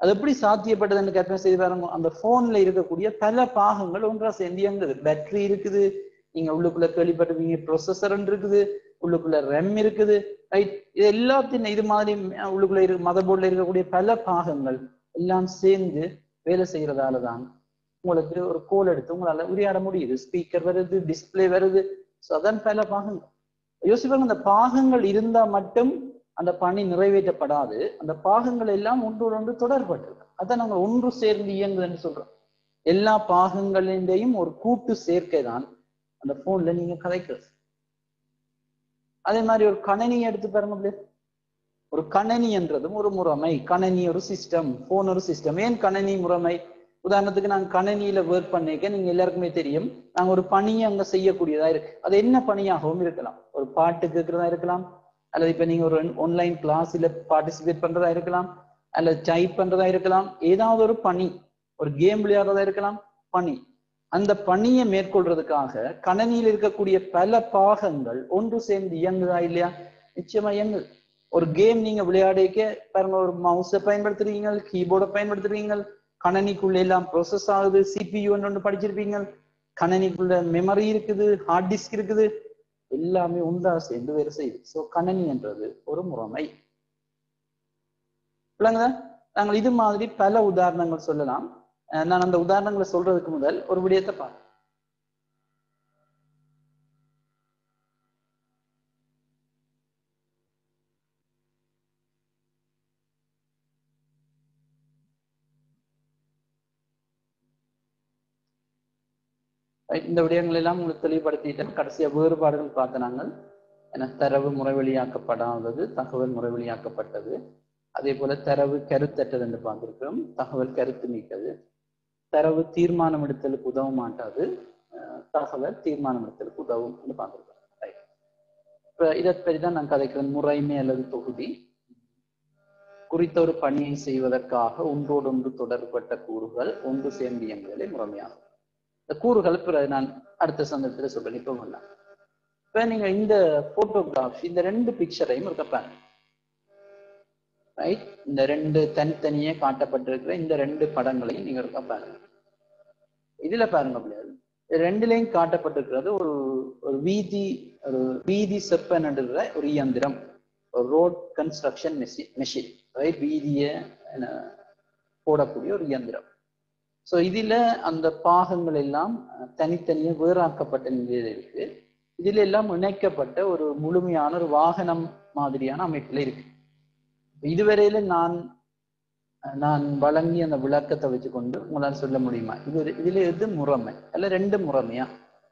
அது எப்படி சாத்தியப்பட்டதுன்னு கற்பனை செய்து பாருங்க அந்த போன்ல இருக்கக்கூடிய பல பாகங்கள் ஒன்றா சேர்ந்து இயங்குது பேட்டரி இருக்குது நீங்க உள்ளுக்குள்ள கேள்விப்பட்டிருப்பீங்க ப்ரொசஸர் இருக்குது உள்ளுக்குள்ள ரெம் இருக்குது ரைட் இது எல்லாத்தையும் இது மாதிரி அஹ், உள்ளுக்குள்ள இருக்க மதர் போர்டில் இருக்கக்கூடிய பல பாகங்கள் எல்லாம் சேர்ந்து வேலை செய்யறதால தான் உங்களுக்கு ஒரு கோல் எடுத்து உங்களால உரையாட முடியுது ஸ்பீக்கர் வருது டிஸ்ப்ளே வருது ஸோ அதான் பல பாகங்கள் யோசிப்பாங்க அந்த பாகங்கள் இருந்தா மட்டும் அந்த பணி நிறைவேற்றப்படாது அந்த பாகங்கள் எல்லாம் ஒன்றோடு ஒன்று தொடர்பட்டிருக்கு அதான் நாங்கள் ஒன்று சேர்ந்து இயங்குதுன்னு சொல்றோம் எல்லா பாகங்களிலேயும் ஒரு கூட்டு சேர்க்கை தான் அந்த போன்ல நீங்க கதைக்கிறது அதே மாதிரி ஒரு கணனி எடுத்து பாருங்க அப்படியே ஒரு கணனி என்றதும் ஒரு முறைமை கணனி ஒரு சிஸ்டம் போன் ஒரு சிஸ்டம் ஏன் கணனி முறைமை உதாரணத்துக்கு நாங்க கணனியில ஒர்க் பண்ணிக்க நீங்க எல்லாருக்குமே தெரியும் நாங்க ஒரு பணியை அங்க செய்யக்கூடியதா இருக்கு அது என்ன பணியாகவும் இருக்கலாம் ஒரு பாட்டு கேட்கறதா இருக்கலாம் அல்லது இப்ப நீங்க ஒரு ஆன்லைன் கிளாஸ்ல பார்ட்டிசிபேட் பண்றதா இருக்கலாம் அல்லது டைப் பண்றதா இருக்கலாம் ஏதாவது ஒரு பணி ஒரு கேம் விளையாடுறதா இருக்கலாம் பணி அந்த பணியை மேற்கொள்றதுக்காக கணனியில் இருக்கக்கூடிய பல பாகங்கள் ஒன்று சேர்ந்து இயங்குதா இல்லையா நிச்சயமா இயங்குது ஒரு கேம் நீங்க விளையாடிக்க பாருங்க ஒரு மவுஸை பயன்படுத்துறீங்க கீபோர்டை பயன்படுத்துறீங்க கணனிக்குள்ள எல்லாம் ப்ரோசஸ் ஆகுது சிபியூ ஒன்று படிச்சிருப்பீங்க கணனிக்குள்ள மெமரி இருக்குது ஹார்ட் டிஸ்க் இருக்குது எல்லாமே ஒன்றா சேர்ந்து வேலை செய்யுது ஸோ கணனி என்றது ஒரு முறைமை விளங்குதா நாங்கள் இது மாதிரி பல உதாரணங்கள் சொல்லலாம் அஹ் நான் அந்த உதாரணங்களை சொல்றதுக்கு முதல் ஒரு விடயத்தை பார்ப்போம் Right, இந்த விடயங்கள் எல்லாம் உங்களுக்கு தெளிவுபடுத்திட்டேன் கடைசியா வேறுபாடுகள் பார்த்த நாங்கள் என தரவு முறைவழியாக்கப்படாதது தகவல் முறைவழியாக்கப்பட்டது அதே போல தரவு கருத்தற்றது என்று பார்த்திருக்கிறோம் தகவல் கருத்து நீக்கது தரவு தீர்மானம் எடுத்தலுக்கு உதவ மாட்டாது அஹ் தகவல் தீர்மானம் எடுத்தலுக்கு உதவும் என்று பார்த்திருக்கிறோம் Right. இப்ப இதை பற்றி தான் நான் கதைக்கிறேன் முறைமை அல்லது தொகுதி குறித்த ஒரு பணியை செய்வதற்காக ஒன்றோடொன்று தொடர்பட்ட கூறுகள் ஒன்று சேர்ந்து இயங்குதலை முறைமையாகும் இந்த கூறுகள் பிறகு நான் அடுத்த சந்தர்ப்பத்தில் சொல்றேன் இப்போ வேண்டாம் இப்ப நீங்க இந்த போட்டோகிராஃப் இந்த ரெண்டு பிக்சரையும் இருக்க பாருங்க ரைட் இந்த ரெண்டு தனித்தனியே காட்டப்பட்டிருக்கிற இந்த ரெண்டு படங்களையும் நீங்க இருக்க பாருங்க இதுல பாருங்க அப்படியாது ரெண்டுலையும் காட்டப்பட்டிருக்கிறது ஒரு ஒரு வீதி ஒரு வீதி செப்பன்ன்ற ஒரு இயந்திரம் ஒரு road construction machine machine right வீதிய அஹ், போடக்கூடிய ஒரு இயந்திரம் ஸோ இதுல அந்த பாகங்கள் எல்லாம் அஹ், தனித்தனியே வேறாக்கப்பட்ட நிலையில இருக்கு இதுல எல்லாம் இணைக்கப்பட்ட ஒரு முழுமையான ஒரு வாகனம் மாதிரியான அமைப்புல இருக்கு இதுவரையில நான் அஹ், நான் வழங்கிய அந்த விளக்கத்தை வச்சுக்கொண்டு உங்களால் சொல்ல முடியுமா இது ஒரு- இதுல எது முறைமை அல்ல ரெண்டு முறைமையா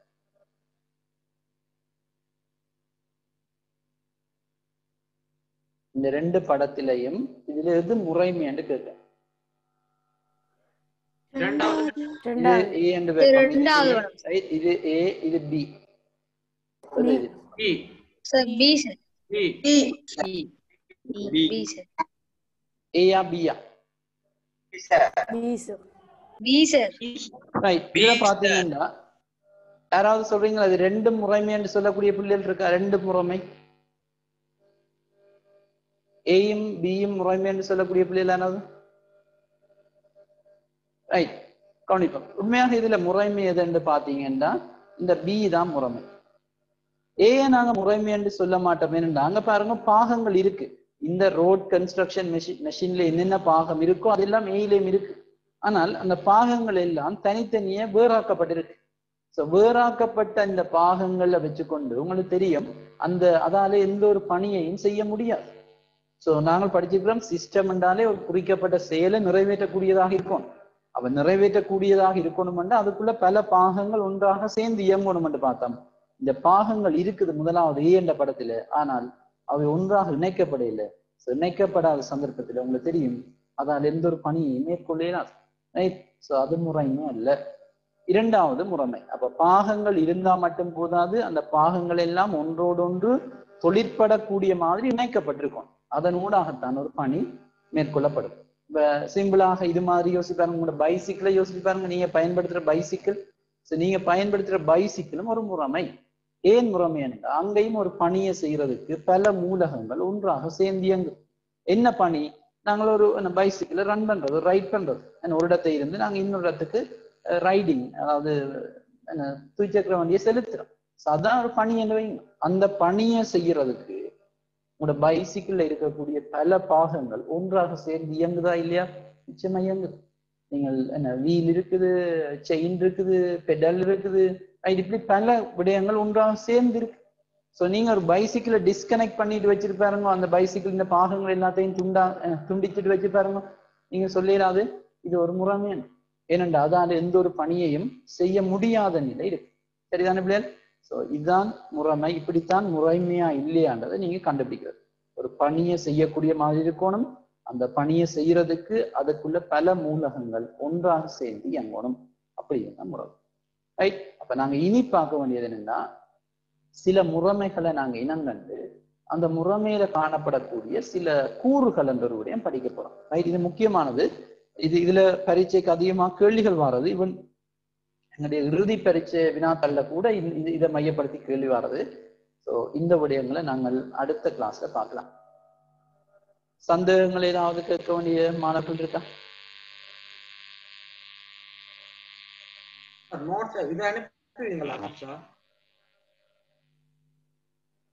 இந்த ரெண்டு படத்திலையும் இதுல எது முறைமைன்னு கேட்டேன் இரண்டாவது இது ரெண்டாவது ஏ என்று இது ரெண்டாவது படம். Right, இது ஏ இது B B sir B sir B B B sir ஏயா பியா B sir B sir right இதுல பாத்தீங்கன்னா யாராவது சொல்றீங்களா அது ரெண்டு முறைமை என்று சொல்லக்கூடிய பிள்ளைகள் இருக்கா ரெண்டு முறைமை ஏயும் பியும் முறைமை என்று சொல்லக்கூடிய பிள்ளைகள் யாராவது ரைட் கவனிப்போம் உண்மையாக இதுல முறைமை எது என்று பாத்தீங்கன்னா இந்த பி தான் முறைமை ஏயை நாங்க முறைமை என்று சொல்ல மாட்டோம் ஏனென்றா அங்க பாருங்க பாகங்கள் இருக்கு இந்த ரோட் கன்ஸ்ட்ரக்ஷன் மெஷின் மெஷின்ல என்னென்ன பாகம் இருக்கோ அதெல்லாம் ஏயிலையும் இருக்கு ஆனால் அந்த பாகங்கள் எல்லாம் தனித்தனியே வேறாக்கப்பட்டிருக்கு ஸோ வேறாக்கப்பட்ட இந்த பாகங்களை வச்சுக்கொண்டு உங்களுக்கு தெரியும் அந்த அதால எந்த ஒரு பணியையும் செய்ய முடியாது ஸோ நாங்கள் படிச்சிருக்கிறோம் சிஸ்டம் என்றாலே ஒரு குறிக்கப்பட்ட செயலை நிறைவேற்றக்கூடியதாக இருக்கும் அவ நிறைவேற்றக்கூடியதாக இருக்கணும்னா அதுக்குள்ள பல பாகங்கள் ஒன்றாக சேர்ந்து இயங்கணும் என்று பார்த்தோம் இந்த பாகங்கள் இருக்குது முதலாவது ஏ என்ற படத்துல ஆனால் அவை ஒன்றாக இணைக்கப்படையில So, இணைக்கப்படாத சந்தர்ப்பத்துல உங்களுக்கு தெரியும் அதால் எந்த ஒரு பணியையும் மேற்கொள்ளலாம் ரைட் ஸோ அது முறைமே அல்ல இரண்டாவது முறைமை அப்ப பாகங்கள் இருந்தா மட்டும் போதாது அந்த பாகங்கள் எல்லாம் ஒன்றோடொன்று தொழிற்படக்கூடிய மாதிரி இணைக்கப்பட்டிருக்கும் அதன் ஊடாகத்தான் ஒரு பணி மேற்கொள்ளப்படும் இப்ப சிம்பிளாக இது மாதிரி யோசிப்பாருங்க உங்களோட பைசிக்கிளை யோசிச்சு பாருங்க நீங்க பயன்படுத்துற பைசிக்கிள் நீங்க பயன்படுத்துற பைசிக்கிளும் ஒரு முறைமை ஏன் முறைமை என்றால் அங்கேயும் ஒரு பணியை செய்யறதுக்கு பல மூலகங்கள் ஒன்றாக சேர்ந்து இயங்கும் என்ன பணி நாங்கள் ஒரு பைசிக்கிள் ரன் பண்றது ரைட் பண்றது என்ன, ஒரு இடத்தை இருந்து நாங்க இன்னொரு இடத்துக்கு ரைடிங் அதாவது என்ன, துவிச்சக்கர வண்டியை செலுத்துறோம் So அதான் ஒரு பணி என்று வைங்க அந்த பணியை செய்யறதுக்கு உங்களோட பைசிக்கிள்ல இருக்கக்கூடிய பல பாகங்கள் ஒன்றாக சேர்ந்து இயங்குதா இல்லையா நிச்சயமா இயங்குது நீங்கள் என்ன வீல் இருக்குது செயின் இருக்குது பெடல் இருக்குது right? இப்படி பல விடயங்கள் ஒன்றாக சேர்ந்து இருக்கு ஸோ நீங்க ஒரு பைசிக்கிளை டிஸ்கனெக்ட் பண்ணிட்டு வச்சிருப்பாருங்க அந்த பைசிக்கிள் இந்த பாகங்கள் எல்லாத்தையும் துண்டா அஹ், துண்டிச்சுட்டு வச்சு பாருங்க நீங்க சொல்லிடாது இது ஒரு முறைமே ஏனென்றா அதால எந்த ஒரு பணியையும் செய்ய முடியாத நிலை இருக்கு சரிதானே பிள்ளைகள் ஸோ இதுதான் முறைமை இப்படித்தான் முறைமையா இல்லையான்றதை நீங்க கண்டுபிடிக்கிறது ஒரு பணியை செய்யக்கூடிய மாதிரி இருக்கணும் அந்த பணியை செய்யறதுக்கு அதுக்குள்ள பல மூலகங்கள் ஒன்றாக சேர்ந்து இயங்கணும் அப்படிதான் முறை ரைட் அப்ப நாங்க இனி பார்க்க வேண்டியது என்னன்னா சில முறைமைகளை நாங்க இனங்கண்டு அந்த முறைமையில காணப்படக்கூடிய சில கூறுகள் என்ற ஒரு விடயம் படிக்க போறோம் ரைட் இது முக்கியமானது இது இதுல பரீட்சைக்கு அதிகமா கேள்விகள் வர்றது இவன் என்னுடைய இறுதி பரீட்சை வினாக்கள்ல கூட இந்த- இது- இதை மையப்படுத்தி கேள்வி வர்றது ஸோ இந்த விடயங்களை நாங்கள் அடுத்த கிளாஸ்ல பார்க்கலாம் சந்தேகங்கள் ஏதாவது கேட்க வேண்டிய மாணவர்கள் இருக்கா நோட்ஸ் இதை அனுப்புவீங்களா சார்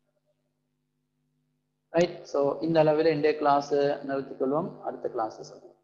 ரைட் ஸோ இந்த அளவில் இன்றைய கிளாஸ் நிறுத்திக் கொள்வோம் அடுத்த கிளாஸ் சொல்லுவோம்